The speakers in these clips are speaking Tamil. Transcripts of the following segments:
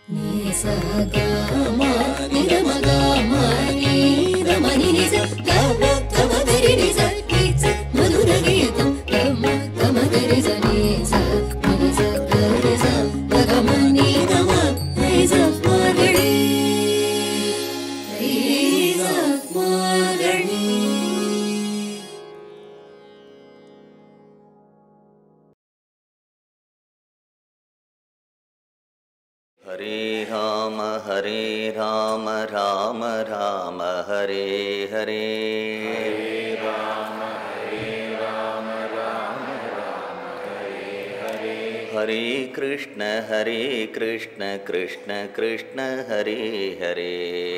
ni sa ga ma ni da ma ga ma ni da ma ni ni sa ga ma ga ma ga ri ni sa ni sa madhura geetam ga ma ga ma ga ri sa ni sa ni sa ga ri sa ga ga ma ni da ma ni sa ma ga ri ni sa ma ga ri हरे राम हरे राम राम राम हरे हरे हरे कृष्ण हरे कृष्ण कृष्ण कृष्ण हरे हरे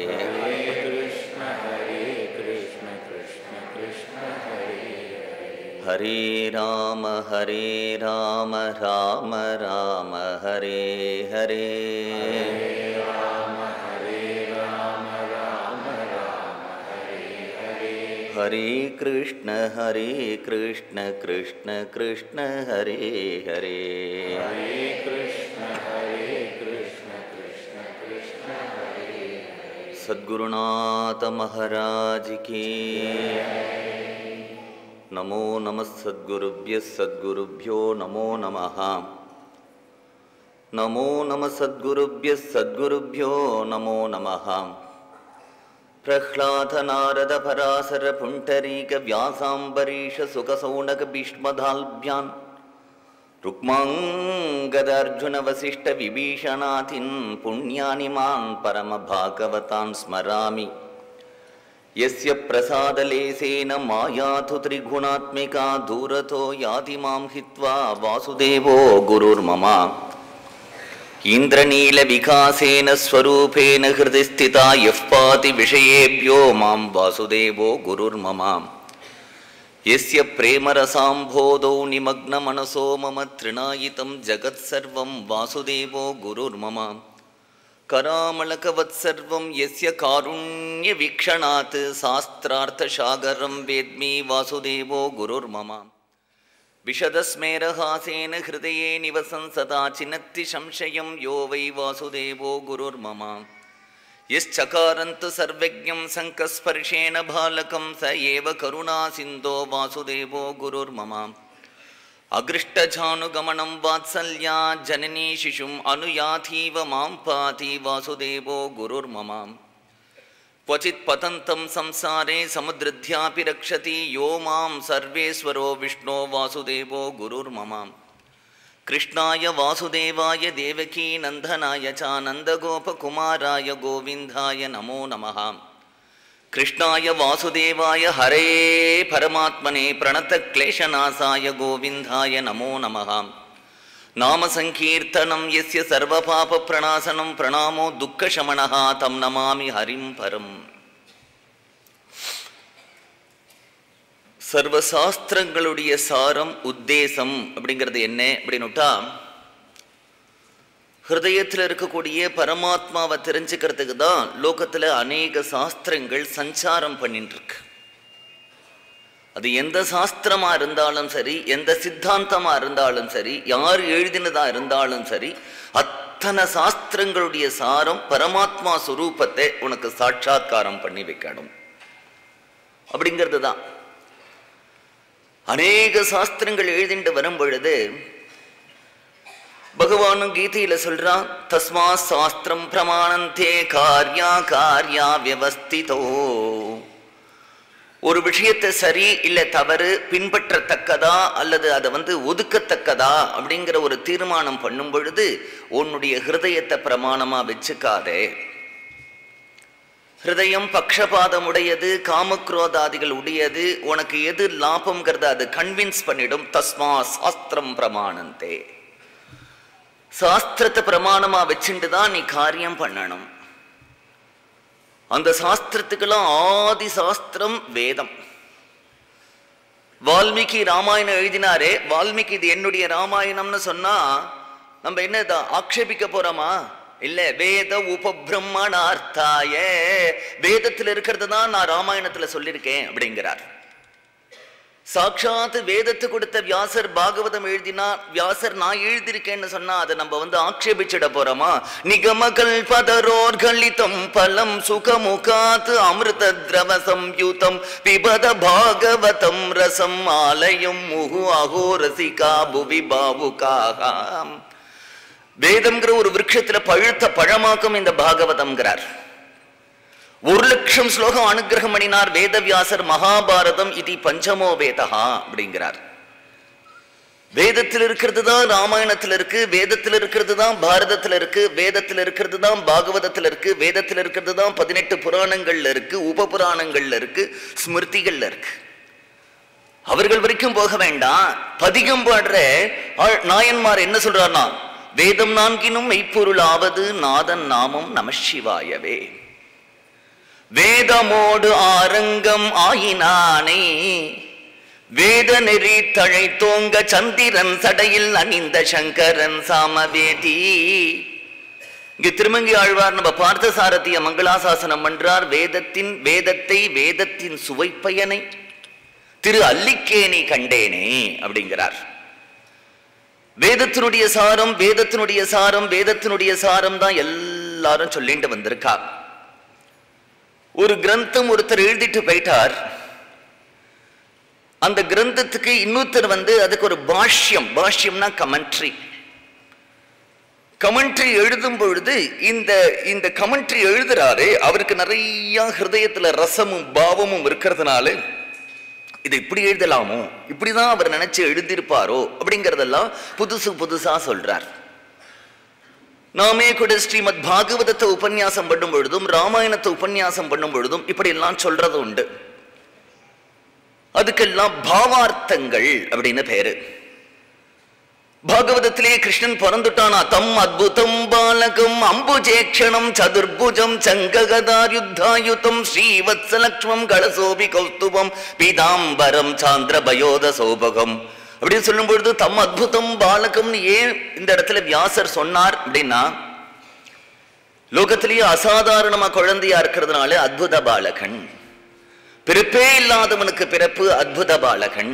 हरे राम हरे राम राम राम हरे हरे हरे कृष्ण हरे कृष्ण कृष्ण कृष्ण हरे हरे सद्गुरुनाथ महाराज की नमो नमः सद्गुरुभ्यः सद्गुरुभ्यो नमो नमः नमो नमः सद्गुरुभ्यः सद्गुरुभ्यो नमो नमः प्रह्लादनारदपरासरपुण्डरीकव्यासाम्बरीषसुखसौनकभीष्मदाल्भ्यान् रुक्माङ्गदार्जुनवसिष्ठविभीषणाथिन् पुण्यानि मान् परमभागवतान् स्मरामि यस्य प्रसादलेसेन मायातु त्रिगुणात्मिका दूरतो याति मां हित्वा वासुदेवो गुरुर्मम इन्द्रनीलविकासेन स्वरूपेण हृदि स्थिता यः पाति विषयेभ्यो मां वासुदेवो गुरुर्मम यस्य प्रेमरसाम्भोधौ निमग्नमनसो मम तृणायितं जगत्सर्वं वासुदेवो गुरुर्मम करामलकवत्सर्वं यस्य कारुण्यवीक्षणात् शास्त्रार्थसागरं वेद्मि वासुदेवो गुरुर्मम विशदस्मेरहासेन हृदये निवसन् सदा चिनत्ति संशयं यो वै वासुदेवो गुरुर्मम यश्चकारन्तु सर्वज्ञं शङ्कस्पर्शेण बालकं स एव करुणासिन्धो वासुदेवो गुरुर्मम अगृष्टजानुगमनं वात्सल्या जननी शिशुम् अनुयाथीव मां पाति वासुदेवो गुरुर्मम क्वचित् पतन्तं संसारे समुद्रध्यापि रक्षति यो मां सर्वेश्वरो विष्णो वासुदेवो गुरुर्मम कृष्णाय वासुदेवाय देवकी नन्दनाय च नन्दगोपकुमाराय गोविन्दाय नमो नमः कृष्णाय वासुदेवाय हरे परमात्मने प्रणतक्लेशनाशाय गोविन्दाय नमो नमः नामसङ्कीर्तनं यस्य सर्वपापप्रणाशनं प्रणामो दुःखशमनः तं नमामि हरिं परम् சர்வசாஸ்திரங்களுடைய சாரம் உத்தேசம் அப்படிங்கிறது என்ன அப்படின்னுட்டா ஹிருதயத்தில் இருக்கக்கூடிய பரமாத்மாவை தெரிஞ்சுக்கிறதுக்கு தான் லோகத்தில் அநேக சாஸ்திரங்கள் சஞ்சாரம் பண்ணிட்டு இருக்கு அது எந்த சாஸ்திரமா இருந்தாலும் சரி எந்த சித்தாந்தமா இருந்தாலும் சரி யார் எழுதினதா இருந்தாலும் சரி அத்தனை சாஸ்திரங்களுடைய சாரம் பரமாத்மா சுரூபத்தை உனக்கு சாட்சாத்காரம் பண்ணி வைக்கணும் அப்படிங்கிறது தான் அநேக சாஸ்திரங்கள் எழுதிட்டு வரும் பொழுது பகவானும் கீதையில சொல்றான் தஸ்மா சாஸ்திரம் பிரமாணந்தே காரியா காரியா வியவஸ்திதோ ஒரு விஷயத்தை சரி இல்லை தவறு பின்பற்றத்தக்கதா அல்லது அதை வந்து ஒதுக்கத்தக்கதா அப்படிங்கிற ஒரு தீர்மானம் பண்ணும் பொழுது உன்னுடைய ஹிருதயத்தை பிரமாணமா வச்சுக்காதே ஹிருதயம் பக்ஷபாதம் உடையது காமக்ரோதாதிகள் உடையது உனக்கு எது லாபம்ங்கிறத அது கன்வின்ஸ் பண்ணிடும் தஸ்மா சாஸ்திரம் பிரமாணந்தே சாஸ்திரத்தை பிரமாணமா வச்சுட்டு தான் நீ காரியம் பண்ணணும் அந்த சாஸ்திரத்துக்கெல்லாம் ஆதி சாஸ்திரம் வேதம் வால்மீகி ராமாயணம் எழுதினாரே வால்மீகி இது என்னுடைய ராமாயணம்னு சொன்னா நம்ம என்ன இதை ஆக்ஷேபிக்க போறோமா இல்ல வேத உபபிரம்மணார்த்தாய வேதத்தில் இருக்கிறது தான் நான் ராமாயணத்துல சொல்லியிருக்கேன் அப்படிங்கிறார் சாட்சாத் வேதத்தை கொடுத்த வியாசர் பாகவதம் எழுதினா வியாசர் நான் எழுதியிருக்கேன்னு சொன்னா அதை நம்ம வந்து ஆக்ஷேபிச்சிட போறோமா நிகமகள் பதரோர் கலிதம் பலம் சுகமுகாத் அமிர்த திரவ சம்யுதம் பிபத பாகவதம் ரசம் ஆலயம் முகு அகோ ரசிகா புவி பாவுகாகாம் வேதம்ங்கிற ஒரு விருட்சத்துல பழுத்த பழமாக்கும் இந்த பாகவதம்ங்கிறார் ஒரு லட்சம் ஸ்லோகம் அனுகிரகம் பண்ணினார் வேதவியாசர் மகாபாரதம் இது பஞ்சமோ வேதா அப்படிங்கிறார் வேதத்தில் இருக்கிறது தான் ராமாயணத்தில் இருக்கு வேதத்தில் இருக்கிறது தான் பாரதத்தில் இருக்கு வேதத்தில் இருக்கிறது தான் பாகவதத்தில் இருக்கு வேதத்தில் இருக்கிறது தான் பதினெட்டு புராணங்கள்ல இருக்கு உப புராணங்கள்ல இருக்கு ஸ்மிருதிகள்ல இருக்கு அவர்கள் வரைக்கும் போக வேண்டாம் பதிகம் பாடுற ஆள்- நாயன்மார் என்ன சொல்றாருன்னா வேதம் நான்கினும் மெய்ப்பொருளாவது நாதன் நாமம் நமசிவாயவே வேதமோடு ஆரங்கம் ஆயினானே வேத நெறி தழைத்தோங்க சந்திரன் சடையில் அணிந்த சங்கரன் சாமவேதி இங்கு திருமங்கி ஆழ்வார் நம்ம பார்த்த சாரதிய மங்களாசாசனம் பண்றார் வேதத்தின் வேதத்தை வேதத்தின் சுவைப்பயனை திரு அல்லிக்கேணி கண்டேனே அப்படிங்கிறார் வேதத்தினுடைய சாரம் வேதத்தினுடைய சாரம் வேதத்தினுடைய சாரம் தான் எல்லாரும் சொல்லிட்டு வந்திருக்கா ஒரு கிரந்தம் ஒருத்தர் எழுதிட்டு போயிட்டார் அந்த கிரந்தத்துக்கு இன்னொருத்தர் வந்து அதுக்கு ஒரு பாஷ்யம் பாஷ்யம்னா கமெண்ட்ரி கமெண்ட்ரி எழுதும் பொழுது இந்த இந்த கமெண்ட்ரி எழுதுறாரு அவருக்கு நிறைய ஹிருதயத்துல ரசமும் பாவமும் இருக்கிறதுனால இதை இப்படி எழுதலாமோ இப்படிதான் அவர் நினைச்சு எழுதியிருப்பாரோ அப்படிங்கறதெல்லாம் புதுசு புதுசா சொல்றார் நாமே கூட ஸ்ரீமத் பாகவதத்தை உபன்யாசம் பண்ணும் பொழுதும் ராமாயணத்தை உபன்யாசம் பண்ணும் பொழுதும் இப்படி எல்லாம் சொல்றது உண்டு அதுக்கெல்லாம் பாவார்த்தங்கள் அப்படின்னு பேரு பாகவதத்திலே கிருஷ்ணன் பிறந்துட்டானா தம் அத்புதம் பாலகம் அம்புஜேக்ஷணம் சதுர்புஜம் சங்ககதாயுத்தாயுதம் ஸ்ரீவத்சலக்ஷ்மம் கலசோபி கௌஸ்துபம் பீதாம்பரம் சாந்திர பயோத சோபகம் அப்படின்னு சொல்லும் பொழுது தம் அத்புதம் பாலகம்னு ஏன் இந்த இடத்துல வியாசர் சொன்னார் அப்படின்னா லோகத்திலேயே அசாதாரணமா குழந்தையா இருக்கிறதுனால அத்புத பாலகன் பிறப்பே இல்லாதவனுக்கு பிறப்பு அத்புத பாலகன்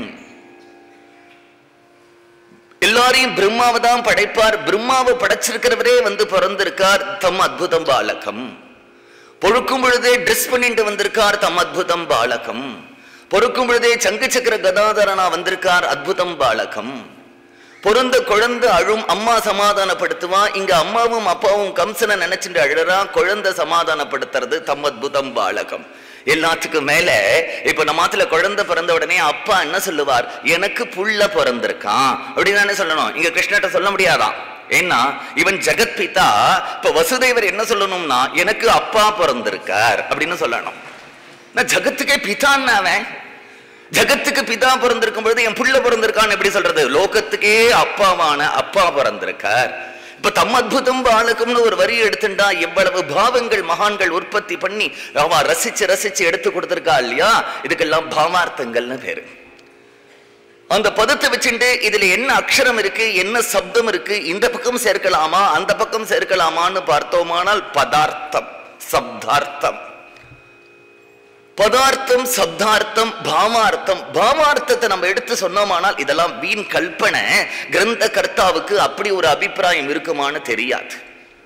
எல்லாரையும் பிரம்மாவை தான் படைப்பார் பிரம்மாவை படைச்சிருக்கிறவரே வந்து பிறந்திருக்கார் தம் அத்புதம் பாலகம் பொழுக்கும் பொழுதே ட்ரெஸ் பண்ணிட்டு வந்திருக்கார் தம் அத்புதம் பாலகம் பொறுக்கும் பொழுதே சங்கு சக்கர கதாதரனா வந்திருக்கார் அத்புதம் பாலகம் பொருந்த குழந்தை அழும் அம்மா சமாதானப்படுத்துவா இங்க அம்மாவும் அப்பாவும் கம்சனை நினைச்சுட்டு அழுறா குழந்தை சமாதானப்படுத்துறது தம் அத்புதம் பாலகம் எல்லாத்துக்கும் மேல இப்ப நம்மாத்துல குழந்தை பிறந்த உடனே அப்பா என்ன சொல்லுவார் எனக்கு புள்ள பிறந்திருக்கான் அப்படின்னு தானே சொல்லணும் இங்க கிருஷ்ணகிட்ட சொல்ல முடியாதாம் ஏன்னா இவன் ஜெகத் பிதா இப்ப வசுதேவர் என்ன சொல்லணும்னா எனக்கு அப்பா பிறந்திருக்கார் அப்படின்னு சொல்லணும் நான் ஜகத்துக்கே பிதான்னு அவன் ஜகத்துக்கு பிதா பிறந்திருக்கும் பொழுது என் புள்ள பிறந்திருக்கான்னு எப்படி சொல்றது லோகத்துக்கே அப்பாவான அப்பா பிறந்திருக்கார் இப்ப தம் அத்புதம் பாலகம்னு ஒரு வரி எடுத்துட்டா எவ்வளவு பாவங்கள் மகான்கள் உற்பத்தி பண்ணி அவ ரசிச்சு ரசிச்சு எடுத்து கொடுத்திருக்கா இல்லையா இதுக்கெல்லாம் பாவார்த்தங்கள்னு பேரு அந்த பதத்தை வச்சுட்டு இதுல என்ன அக்ஷரம் இருக்கு என்ன சப்தம் இருக்கு இந்த பக்கம் சேர்க்கலாமா அந்த பக்கம் சேர்க்கலாமான்னு பார்த்தோமானால் பதார்த்தம் சப்தார்த்தம் பதார்த்தம் சப்தார்த்தம் பாவார்த்தம் பாவார்த்தத்தை நம்ம எடுத்து சொன்னோமானால் இதெல்லாம் வீண் கல்பனை கிரந்த கர்த்தாவுக்கு அப்படி ஒரு அபிப்பிராயம் இருக்குமான்னு தெரியாது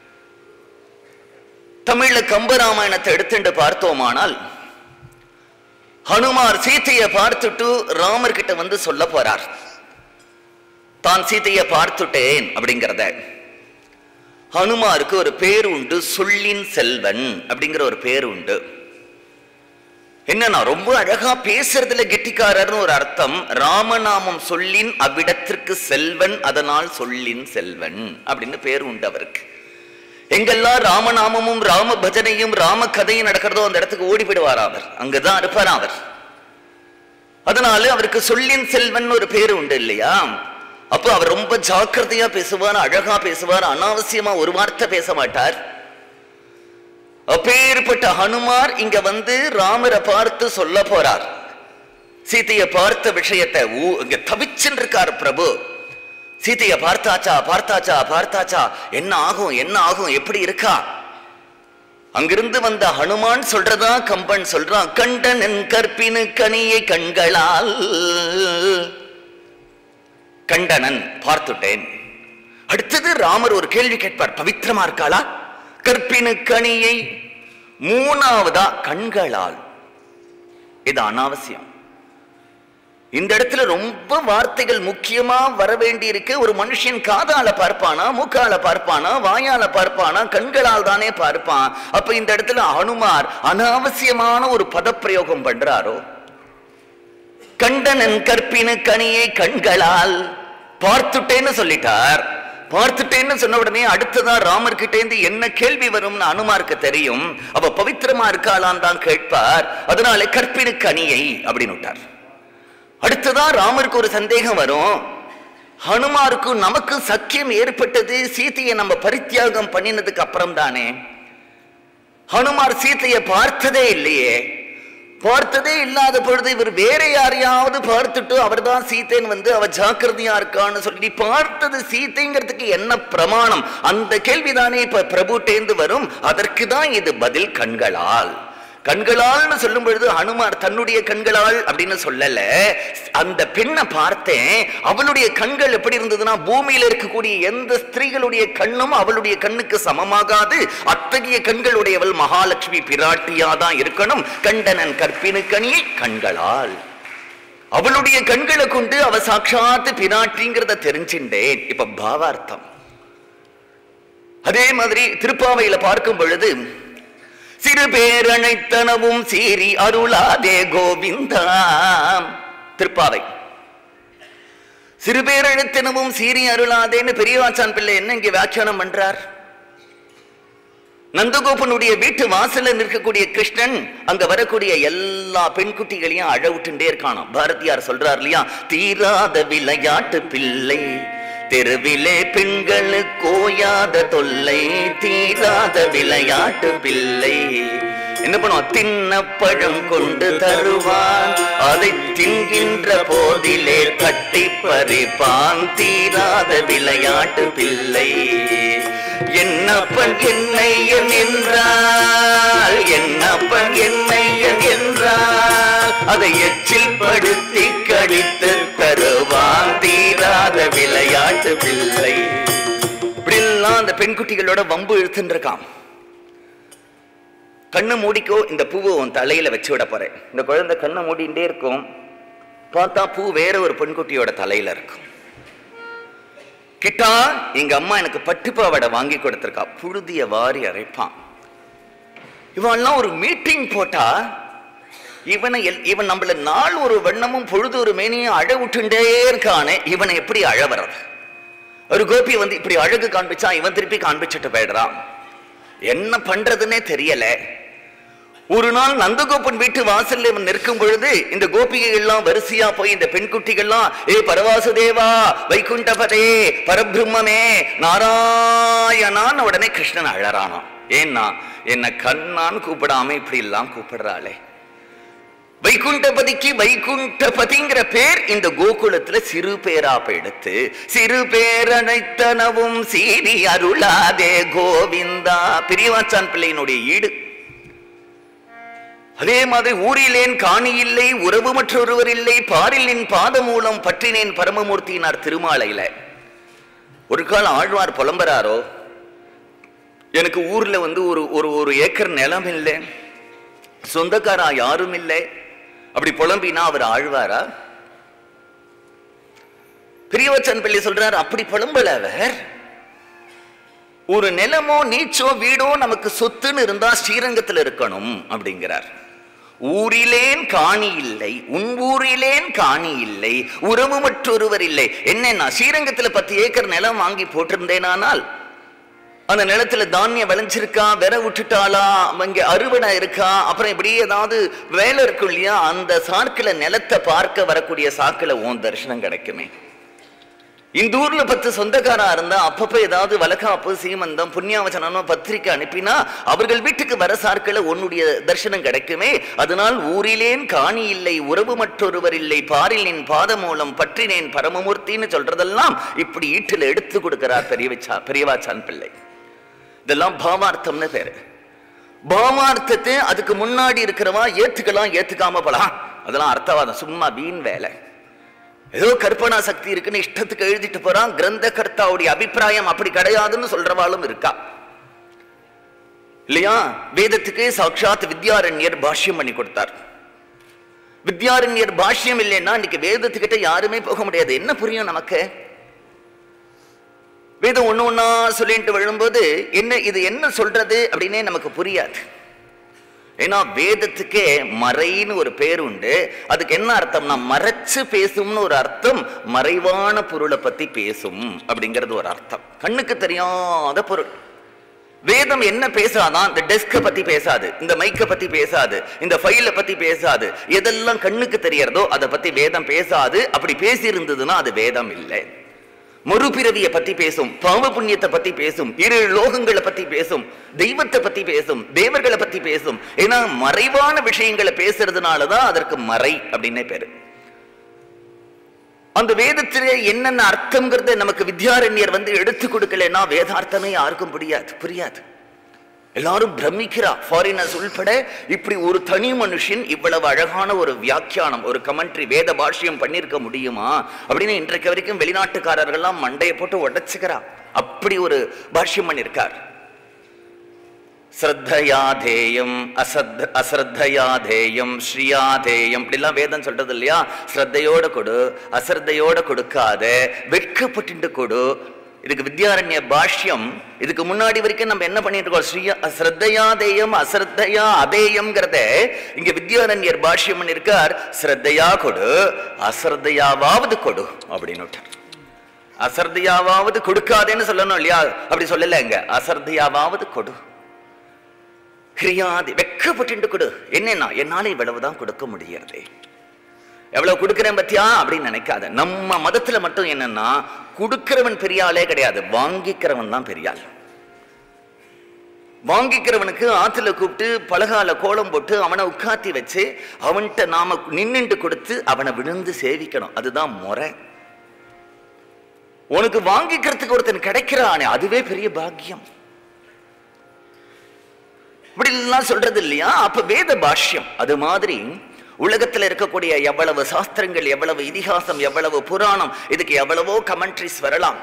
தமிழ்ல கம்பராமாயணத்தை எடுத்துட்டு பார்த்தோமானால் ஹனுமார் சீத்தையை பார்த்துட்டு ராமர் கிட்ட வந்து சொல்ல போறார் தான் சீத்தையை பார்த்துட்டேன் அப்படிங்கிறத ஹனுமாருக்கு ஒரு பேர் உண்டு சொல்லின் செல்வன் அப்படிங்கிற ஒரு பேர் உண்டு என்னன்னா ரொம்ப அழகா பேசுறதுல கெட்டிக்காரர்னு ஒரு அர்த்தம் ராமநாமம் சொல்லின் அவ்விடத்திற்கு செல்வன் அதனால் சொல்லின் செல்வன் அப்படின்னு பேர் உண்டு அவருக்கு எங்கெல்லாம் ராமநாமமும் ராம பஜனையும் ராம கதையும் நடக்கிறதோ அந்த இடத்துக்கு ஓடி போயிடுவார் அவர் அங்கதான் இருப்பார் அவர் அதனால அவருக்கு சொல்லின் செல்வன் ஒரு பேரு உண்டு இல்லையா அப்போ அவர் ரொம்ப ஜாக்கிரதையா பேசுவார் அழகா பேசுவார் அனாவசியமா ஒரு வார்த்தை பேச மாட்டார் அப்பேற்பட்ட ஹனுமார் இங்க வந்து ராமரை பார்த்து சொல்ல போறார் சீதையை பார்த்த விஷயத்தை ஊ இங்க தவிச்சுன்னு இருக்கார் பிரபு சீதையை பார்த்தாச்சா பார்த்தாச்சா பார்த்தாச்சா என்ன ஆகும் என்ன ஆகும் எப்படி இருக்கா அங்கிருந்து வந்த ஹனுமான் சொல்றதா கம்பன் சொல்றான் கண்டனன் கற்பினு கனியை கண்களால் கண்டனன் பார்த்துட்டேன் அடுத்தது ராமர் ஒரு கேள்வி கேட்பார் பவித்திரமா இருக்காளா கற்பினு கனியை மூணாவதா கண்களால் இது அனாவசியம் இந்த இடத்துல ரொம்ப வார்த்தைகள் முக்கியமா வர வேண்டி இருக்கு ஒரு மனுஷன் காதால பார்ப்பானா மூக்கால பார்ப்பானா வாயால பார்ப்பானா கண்களால் தானே பார்ப்பான் அப்ப இந்த இடத்துல அனுமார் அனாவசியமான ஒரு பதப்பிரயோகம் பண்றாரோ கண்டனன் கற்பினு கனியை கண்களால் பார்த்துட்டேன்னு சொல்லிட்டார் பார்த்துட்டேன்னு சொன்ன உடனே அடுத்ததா ராமர் கிட்ட இருந்து என்ன கேள்வி வரும்னு அனுமாருக்கு தெரியும் அப்ப பவித்திரமா இருக்காளான்னு தான் கேட்பார் அதனால கற்பினு கனியை அப்படின்னு விட்டார் அடுத்ததா ராமருக்கு ஒரு சந்தேகம் வரும் ஹனுமாருக்கும் நமக்கு சக்கியம் ஏற்பட்டது சீதையை நம்ம பரித்தியாகம் பண்ணினதுக்கு அப்புறம் தானே ஹனுமார் சீதையை பார்த்ததே இல்லையே பார்த்ததே இல்லாத பொழுது இவர் வேற யாரையாவது பார்த்துட்டு அவர்தான் சீத்தைன்னு வந்து அவ ஜாக்கிரதையா இருக்கான்னு சொல்லி பார்த்தது சீத்தைங்கிறதுக்கு என்ன பிரமாணம் அந்த கேள்விதானே இப்ப பிரபுட்டேந்து வரும் அதற்கு தான் இது பதில் கண்களால் கண்களால்னு சொல்லும் பொழுது ஹனுமார் தன்னுடைய கண்களால் அப்படின்னு சொல்லல அந்த பெண்ணை பார்த்தேன் அவளுடைய கண்கள் எப்படி இருந்ததுன்னா பூமியில இருக்கக்கூடிய எந்த ஸ்திரீகளுடைய கண்ணும் அவளுடைய கண்ணுக்கு சமமாகாது அத்தகைய கண்களுடையவள் மகாலட்சுமி பிராட்டியா தான் இருக்கணும் கண்டனன் கற்பினு கனியை கண்களால் அவளுடைய கண்களை கொண்டு அவ சாட்சாத்து பிராட்டிங்கிறத தெரிஞ்சின்றேன் இப்ப பாவார்த்தம் அதே மாதிரி திருப்பாவையில பார்க்கும் பொழுது சிறு பேரணைத்தனவும் சீரி அருளாதே கோவிந்தா திருப்பாவை சிறு பேரழைத்தனவும் சீரி அருளாதேன்னு பெரியவாச்சான் பிள்ளை என்ன இங்க வியாக்கியானம் பண்றார் நந்தகோபனுடைய வீட்டு வாசல்ல நிற்கக்கூடிய கிருஷ்ணன் அங்க வரக்கூடிய எல்லா பெண்குட்டிகளையும் அழ விட்டுட்டே இருக்கானாம் பாரதியார் சொல்றார் இல்லையா தீராத விளையாட்டு பிள்ளை தெருவிலே பெண்களுக்கு கோயாத தொல்லை தீராத விளையாட்டு பிள்ளை என்ன பண்ணுவான் தின்ன பழம் கொண்டு தருவான் அதை தின்கின்ற போதிலே தட்டி பறிப்பான் தீராத விளையாட்டு பிள்ளை என்னப்பன் என்னையன் என்றால் என்னப்பன் என்னையன் என்றால் அதை எச்சில் படுத்தி கடித்து தருவான் தீராத விளையாட்டு பிள்ளை இப்படிலாம் அந்த பெண்குட்டிகளோட வம்பு இழுத்துன்னு இருக்கான் கண்ணை மூடிக்கோ இந்த பூவை உன் தலையில வச்சு விட போறேன் இந்த குழந்தை கண்ணை மூடிண்டே இருக்கும் பார்த்தா பூ வேற ஒரு பெண்குட்டியோட தலையில இருக்கும் கிட்டா எங்க அம்மா எனக்கு பட்டு பாவாடை வாங்கி கொடுத்திருக்கா புழுதிய வாரி அரைப்பான் இவன்லாம் ஒரு மீட்டிங் போட்டா இவனை எல்- இவன் நம்மள நாள் ஒரு வண்ணமும் பொழுது ஒரு மேனியும் அழ விட்டுண்டே இருக்கானே இவனை எப்படி அழ வர்றது ஒரு கோபி வந்து இப்படி அழகு காண்பிச்சா இவன் திருப்பி காண்பிச்சுட்டு போயிடுறான் என்ன பண்றதுன்னே தெரியல ஒரு நாள் நந்தகோபன் வீட்டு வாசல்ல இவன் நிற்கும் பொழுது இந்த கோபிகை எல்லாம் வரிசையா போய் இந்த பெண்குட்டிகள்லாம் ஏ பரவாசுதேவா வைகுண்டபதே பரபிரம்மே நாராயணான்னு உடனே கிருஷ்ணன் அழறானாம் ஏன்னா என்ன கண்ணான்னு கூப்பிடாம இப்படி எல்லாம் கூப்பிடுறாளே வைகுண்டபதிக்கு வைகுண்டபதிங்கிற பேர் இந்த கோகுலத்துல சிறு பேரா எடுத்து சிறு பேரனைத்தனவும் சீரி அருளாதே கோவிந்தா பிரியவாச்சான் பிள்ளையினுடைய ஈடு அதே மாதிரி ஊரிலேன் காணி இல்லை உறவு மற்றொருவர் இல்லை பாரில் நின் பாதமூலம் பற்றினேன் பரமமூர்த்தியினார் திருமாலையில ஒரு கால் ஆழ்வார் புலம்புறாரோ எனக்கு ஊர்ல வந்து ஒரு ஒரு ஒரு ஏக்கர் நிலம் இல்லை சொந்தக்காரா யாரும் இல்லை அப்படி புலம்பினா அவர் ஆழ்வாரா பெரியவச்சன் பிள்ளை சொல்றார் அப்படி புலம்பல அவர் ஒரு நிலமோ நீச்சோ வீடோ நமக்கு சொத்துன்னு இருந்தா ஸ்ரீரங்கத்தில் இருக்கணும் அப்படிங்கிறார் ஊரிலேன் காணி இல்லை உன் ஊரிலேன் காணி இல்லை உறவு மற்றொருவர் இல்லை என்னன்னா ஸ்ரீரங்கத்துல பத்து ஏக்கர் நிலம் வாங்கி போட்டிருந்தேனானால் அந்த நிலத்துல தானியம் விளைஞ்சிருக்கா விர விட்டுட்டாளா இங்க அறுவடை இருக்கா அப்புறம் இப்படி ஏதாவது வேலை இருக்கும் இல்லையா அந்த சாக்குல நிலத்தை பார்க்க வரக்கூடிய சாக்குல உன் தரிசனம் கிடைக்குமே இந்த ஊர்ல பத்து சொந்தக்காரா இருந்தா அப்பப்ப ஏதாவது வலகாப்பு சீமந்தம் புண்ணியாவச்சனம் பத்திரிக்கை அனுப்பினா அவர்கள் வீட்டுக்கு வர சார்க்கில உன்னுடைய தரிசனம் கிடைக்குமே அதனால் ஊரிலேன் காணி இல்லை உறவு மற்றொருவர் இல்லை பாரில் நின் பாத மூலம் பற்றினேன் பரமமூர்த்தின்னு சொல்றதெல்லாம் இப்படி ஈட்டில் எடுத்து கொடுக்கிறார் பெரியவச்சா பெரியவாச்சான் பிள்ளை இதெல்லாம் பாவார்த்தம்னு பேரு பாவார்த்தத்தை அதுக்கு முன்னாடி இருக்கிறவா ஏத்துக்கலாம் ஏத்துக்காம போலாம் அதெல்லாம் அர்த்தவாதம் சும்மா வீண் வேலை ஏதோ கற்பனா சக்தி இருக்குன்னு இஷ்டத்துக்கு எழுதிட்டு போறான் கிரந்த கர்த்தாவுடைய அபிப்பிராயம் அப்படி கிடையாதுன்னு சொல்றவாளும் இருக்கா இல்லையா வேதத்துக்கு சாட்சாத் வித்யாரண்யர் பாஷ்யம் பண்ணி கொடுத்தார் வித்யாரண்யர் பாஷ்யம் இல்லைன்னா இன்னைக்கு வேதத்துக்கிட்ட யாருமே போக முடியாது என்ன புரியும் நமக்கு வேதம் ஒண்ணு ஒண்ணா சொல்லிட்டு விழும்போது என்ன இது என்ன சொல்றது அப்படின்னே நமக்கு புரியாது ஏன்னா வேதத்துக்கே மறைன்னு ஒரு பேர் உண்டு அதுக்கு என்ன அர்த்தம்னா மறைச்சு பேசும்னு ஒரு அர்த்தம் மறைவான பொருளை பத்தி பேசும் அப்படிங்கிறது ஒரு அர்த்தம் கண்ணுக்கு தெரியாத பொருள் வேதம் என்ன பேசாதான் இந்த டெஸ்க பத்தி பேசாது இந்த மைக்க பத்தி பேசாது இந்த ஃபைல பத்தி பேசாது எதெல்லாம் கண்ணுக்கு தெரியறதோ அதை பத்தி வேதம் பேசாது அப்படி பேசி இருந்ததுன்னா அது வேதம் இல்லை மறுபிறவியை பத்தி பேசும் பாவ புண்ணியத்தை பத்தி பேசும் இரு லோகங்களை பத்தி பேசும் தெய்வத்தை பத்தி பேசும் தேவர்களை பத்தி பேசும் ஏன்னா மறைவான விஷயங்களை பேசுறதுனாலதான் அதற்கு மறை அப்படின்னே பேரு அந்த வேதத்திலே என்னென்ன அர்த்தம்ங்கிறத நமக்கு வித்யாரண்யர் வந்து எடுத்து கொடுக்கலன்னா வேதார்த்தமே யாருக்கும் புரியாது புரியாது எல்லாரும் பிரமிக்கிறா ஃபாரினர்ஸ் உள்பட இப்படி ஒரு தனி மனுஷன் இவ்வளவு அழகான ஒரு வியாக்கியானம் ஒரு கமெண்ட்ரி வேத பாஷ்யம் பண்ணியிருக்க முடியுமா அப்படின்னு இன்றைக்கு வரைக்கும் வெளிநாட்டுக்காரர்கள்லாம் மண்டையை போட்டு உடைச்சுக்கிறா அப்படி ஒரு பாஷ்யம் பண்ணியிருக்கார் ஸ்ரத்தையாதேயம் அசத் அஸ்ரத்தையாதேயம் ஸ்ரீயாதேயம் இப்படிலாம் வேதம் சொல்றது இல்லையா ஸ்ரத்தையோட கொடு அஸ்ரத்தையோட கொடுக்காத வெட்கப்பட்டு கொடு இதுக்கு வித்யாரண்ய பாஷ்யம் இதுக்கு முன்னாடி வரைக்கும் நம்ம என்ன பண்ணிட்டு இருக்கோம் ஸ்ரீயா ஸ்ரத்தையாதேயம் அஸ்ரத்தையா அதேயம்ங்கிறத இங்க வித்யாரண்யர் பாஷ்யம் பண்ணிருக்கார் ஸ்ரத்தையா கொடு அஸ்ரத்தையாவாவது கொடு அப்படின்னு விட்டார் அசர்தியாவாவது கொடுக்காதேன்னு சொல்லணும் இல்லையா அப்படி சொல்லல இங்க அசர்தியாவாவது கொடு கிரியாதி வெக்கப்பட்டு கொடு என்னன்னா என்னால இவ்வளவுதான் கொடுக்க முடியறதே எவ்வளவு கொடுக்கிறேன் பத்தியா அப்படின்னு நினைக்காத நம்ம மதத்துல மட்டும் என்னன்னா கொடுக்கிறவன் பெரிய ஆளே கிடையாது வாங்கிக்கிறவன் தான் பெரிய ஆள் வாங்கிக்கிறவனுக்கு ஆத்துல கூப்பிட்டு பலகால கோலம் போட்டு அவனை உட்காத்தி வச்சு அவன்கிட்ட நாம நின்னுட்டு கொடுத்து அவனை விழுந்து சேவிக்கணும் அதுதான் முறை உனக்கு வாங்கிக்கிறதுக்கு ஒருத்தன் கிடைக்கிறானே அதுவே பெரிய பாக்கியம் இப்படி எல்லாம் சொல்றது இல்லையா அப்ப வேத பாஷ்யம் அது மாதிரி உலகத்துல இருக்கக்கூடிய எவ்வளவு சாஸ்திரங்கள் எவ்வளவு இதிகாசம் எவ்வளவு புராணம் இதுக்கு எவ்வளவோ கமெண்ட்ரிஸ் வரலாம்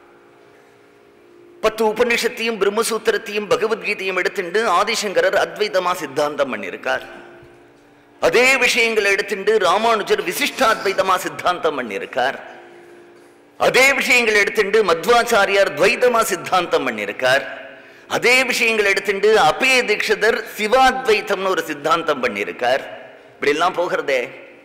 பத்து உபநிஷத்தையும் பிரம்மசூத்திரத்தையும் பகவத்கீதையும் எடுத்துண்டு ஆதிசங்கரர் அத்வைதமா சித்தாந்தம் பண்ணியிருக்கார் அதே விஷயங்களை எடுத்துண்டு ராமானுஜர் விசிஷ்டாத்வைதமா சித்தாந்தம் பண்ணியிருக்கார் அதே விஷயங்கள் எடுத்துண்டு மத்வாச்சாரியார் துவைதமா சித்தாந்தம் பண்ணியிருக்கார் அதே விஷயங்கள் எடுத்துட்டு அப்பய தீட்சிதர் சிவாத்வைத்தம்னு ஒரு சித்தாந்தம் பண்ணியிருக்கார் இப்படி எல்லாம் போகிறதே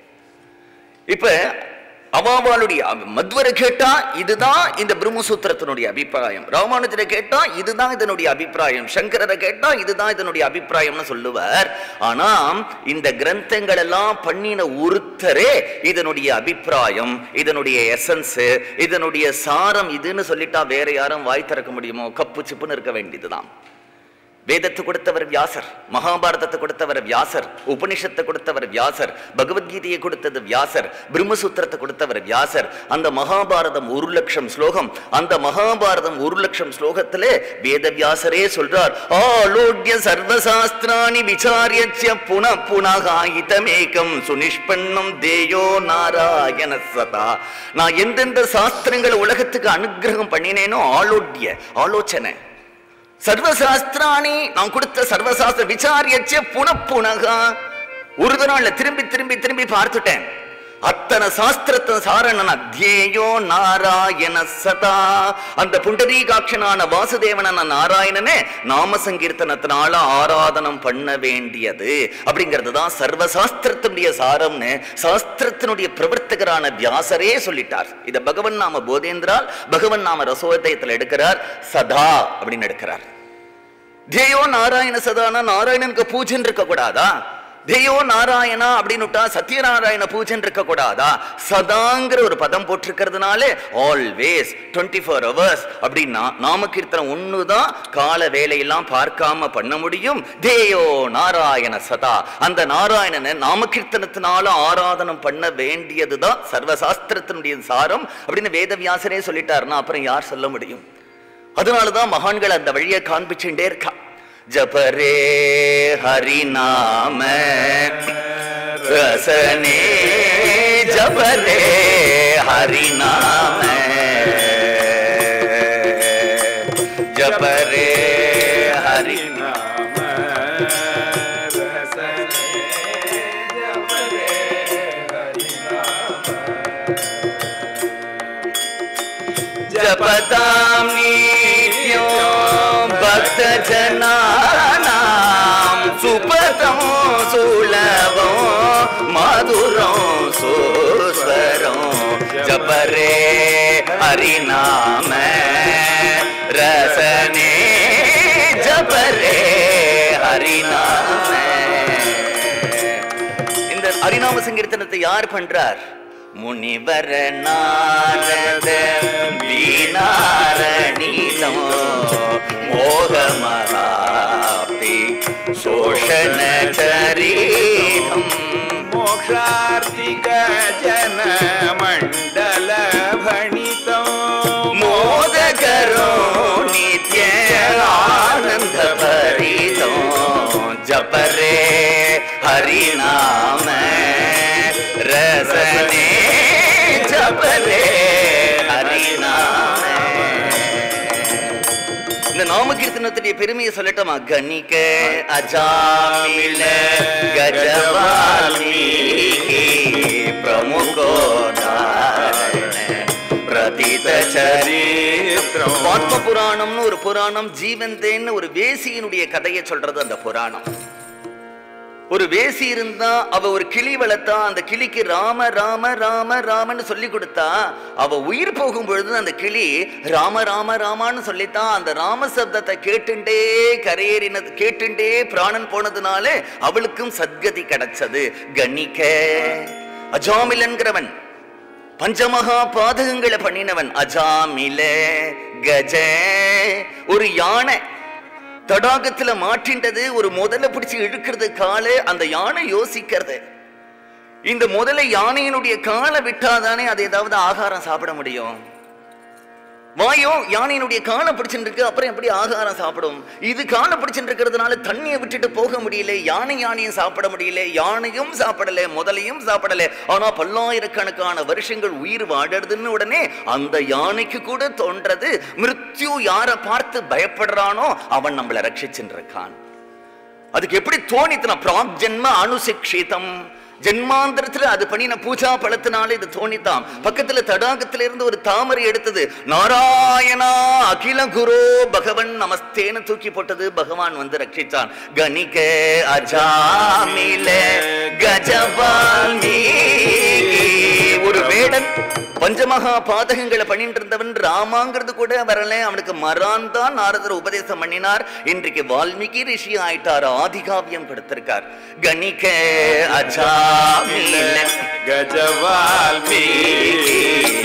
இப்ப அவாவாளுடைய மத்வரை கேட்டா இதுதான் இந்த பிரம்மசூத்திரத்தினுடைய அபிப்பிராயம் ராமானுஜரை கேட்டா இதுதான் இதனுடைய அபிப்பிராயம் சங்கரரை கேட்டா இதுதான் இதனுடைய அபிப்பிராயம்னு சொல்லுவார் ஆனா இந்த கிரந்தங்கள் எல்லாம் பண்ணின ஒருத்தரே இதனுடைய அபிப்பிராயம் இதனுடைய எசன்ஸ் இதனுடைய சாரம் இதுன்னு சொல்லிட்டா வேற யாரும் வாய் திறக்க முடியுமோ கப்பு சிப்புன்னு இருக்க வேண்டியதுதான் வேதத்தை கொடுத்தவர் வியாசர் மகாபாரதத்தை கொடுத்தவர் வியாசர் உபனிஷத்தை கொடுத்தவர் வியாசர் பகவத்கீதையை கொடுத்தது வியாசர் பிரம்மசூத்திரத்தை கொடுத்தவர் வியாசர் அந்த மகாபாரதம் ஒரு லட்சம் ஸ்லோகம் அந்த மகாபாரதம் ஒரு லட்சம் ஸ்லோகத்திலே வேத வியாசரே சொல்றார் ஆலோட்ய சர்வசாஸ்திராணி விசாரியச்ச புன புனகாயிதமேகம் சுனிஷ்பன்னம் தேயோ நாராயண சதா நான் எந்தெந்த சாஸ்திரங்களை உலகத்துக்கு அனுகிரகம் பண்ணினேனோ ஆலோட்ய ஆலோசனை சர்வசாஸ்திராணி நான் கொடுத்த சர்வசாஸ்திர விசாரியச்ச புனப்புனகா ஒரு நாள்ல திரும்பி திரும்பி திரும்பி பார்த்துட்டேன் அத்தனை சாஸ்திரத்தை சாரணன் அத்தியேயோ நாராயண சதா அந்த புண்டரீகாட்சனான வாசுதேவனான நாராயணனே நாம சங்கீர்த்தனத்தினால ஆராதனம் பண்ண வேண்டியது அப்படிங்கிறது தான் சர்வசாஸ்திரத்தினுடைய சாரம்னு சாஸ்திரத்தினுடைய பிரவர்த்தகரான வியாசரே சொல்லிட்டார் இத பகவன் நாம போதேந்திரால் பகவன் நாம ரசோதயத்தில் எடுக்கிறார் சதா அப்படின்னு எடுக்கிறார் தேயோ நாராயண சதானா நாராயணனுக்கு பூஜன் இருக்க கூடாதா தேயோ நாராயணா அப்படின்னுட்டா சத்யநாராயண பூஜன் இருக்க கூடாதா சதாங்கிற ஒரு பதம் போட்டிருக்கிறதுனாலே ஆல்வேஸ் டுவெண்ட்டி ஃபோர் ஹவர்ஸ் அப்படின்னா நாம கீர்த்தனம் ஒண்ணுதான் கால வேலையெல்லாம் பார்க்காம பண்ண முடியும் தேயோ நாராயண சதா அந்த நாராயணனை நாம கீர்த்தனத்தினால ஆராதனம் பண்ண வேண்டியதுதான் சர்வசாஸ்திரத்தினுடைய சாரம் அப்படின்னு வேதவியாசரே சொல்லிட்டாருன்னா அப்புறம் யார் சொல்ல முடியும் அதனாலதான் மகான்கள் அந்த வழியை காண்பிச்சுட்டே இருக்கா ஜபரே ஹரிநாம ரசனே ஜபரே ஹரிநாம ஜபரே ஹரி நாம ரசனே ஜபரே ஹரிநாம ஜபதாம் நீத்யோ பக்த ஜனானாம் சுபதம் சுலபம் மதுரம் சுஸ்வரம் ஜபரே ஹரிநாம ரசனே ஜபரே ஹரிநாம இந்த ஹரிநாம சங்கீர்த்தனத்தை யார் பண்றார் முனிவர நாரத வீணாரணிதம் மோகமராப்தி சோஷண சரிதம் मोक्षार्थिक जन मण्डल भणितो மோதகரோ நித்ய ஆனந்த பரிதோ ஜபரே ஹரிநாம ரசனே ஜபரே ஹரிநாம இந்த நாம கீர்த்தனத்துடைய பெருமையை சொல்லட்டோமா கணிக அஜாமில கஜவால்மீகி பிரமுகோதாரண பிரதித சரித்திரம் ஆத்ம புராணம்னு ஒரு புராணம் ஜீவந்தேன்னு ஒரு வேசியினுடைய கதையை சொல்றது அந்த புராணம் ஒரு வேசி இருந்தா அவ ஒரு கிளி வளர்த்தா அந்த கிளிக்கு ராம ராம ராம ராமன்னு சொல்லி கொடுத்தா அவ உயிர் போகும் பொழுது அந்த கிளி ராம ராம ராமான்னு சொல்லித்தான் அந்த ராம சப்தத்தை கேட்டுண்டே கரையேறினது கேட்டுண்டே பிராணன் போனதுனால அவளுக்கும் சத்கதி கிடைச்சது கணிக்க அஜாமிலன்கிறவன் பஞ்சமகா பாதகங்களை பண்ணினவன் அஜாமில கஜ ஒரு யானை தடாகத்துல மாட்டின்றது ஒரு முதல்ல பிடிச்சு இழுக்கிறது காலு அந்த யானை யோசிக்கிறது இந்த முதல்ல யானையினுடைய காலை விட்டாதானே அது ஏதாவது ஆகாரம் சாப்பிட முடியும் வாயோ யானையினுடைய காலை பிடிச்சுட்டு இருக்கு அப்புறம் எப்படி ஆகாரம் சாப்பிடும் இது காலை பிடிச்சுட்டு இருக்கிறதுனால தண்ணியை விட்டுட்டு போக முடியல யானை யானையும் சாப்பிட முடியல யானையும் சாப்பிடல முதலையும் சாப்பிடல ஆனா பல்லாயிரக்கணக்கான வருஷங்கள் உயிர் வாழறதுன்னு உடனே அந்த யானைக்கு கூட தோன்றது மிருத்யு யாரை பார்த்து பயப்படுறானோ அவன் நம்மளை ரட்சிச்சுட்டு இருக்கான் அதுக்கு எப்படி தோணித்தன பிராக் ஜென்ம அனுசிக்ஷிதம் ஜென்மாந்திரத்துல அது பண்ணின பூஜா பழத்தினால இது தோணித்தான் பக்கத்துல தடாகத்துல இருந்து ஒரு தாமரை எடுத்தது நாராயணா அகில குரு பகவன் நமஸ்தேன்னு தூக்கி போட்டது பகவான் வந்து ரட்சித்தான் கணிக அஜாமில கஜபால்மீகி ஒரு வேடன் பஞ்சமகா பாதகங்களை பண்ணிட்டு இருந்தவன் ராமாங்கிறது கூட வரல அவனுக்கு மரான் தான் நாரதர் உபதேசம் பண்ணினார் இன்றைக்கு வால்மீகி ரிஷி ஆயிட்டார் ஆதிகாவியம் கொடுத்திருக்கார் கணிக அஜாமில गजवाल्मीकि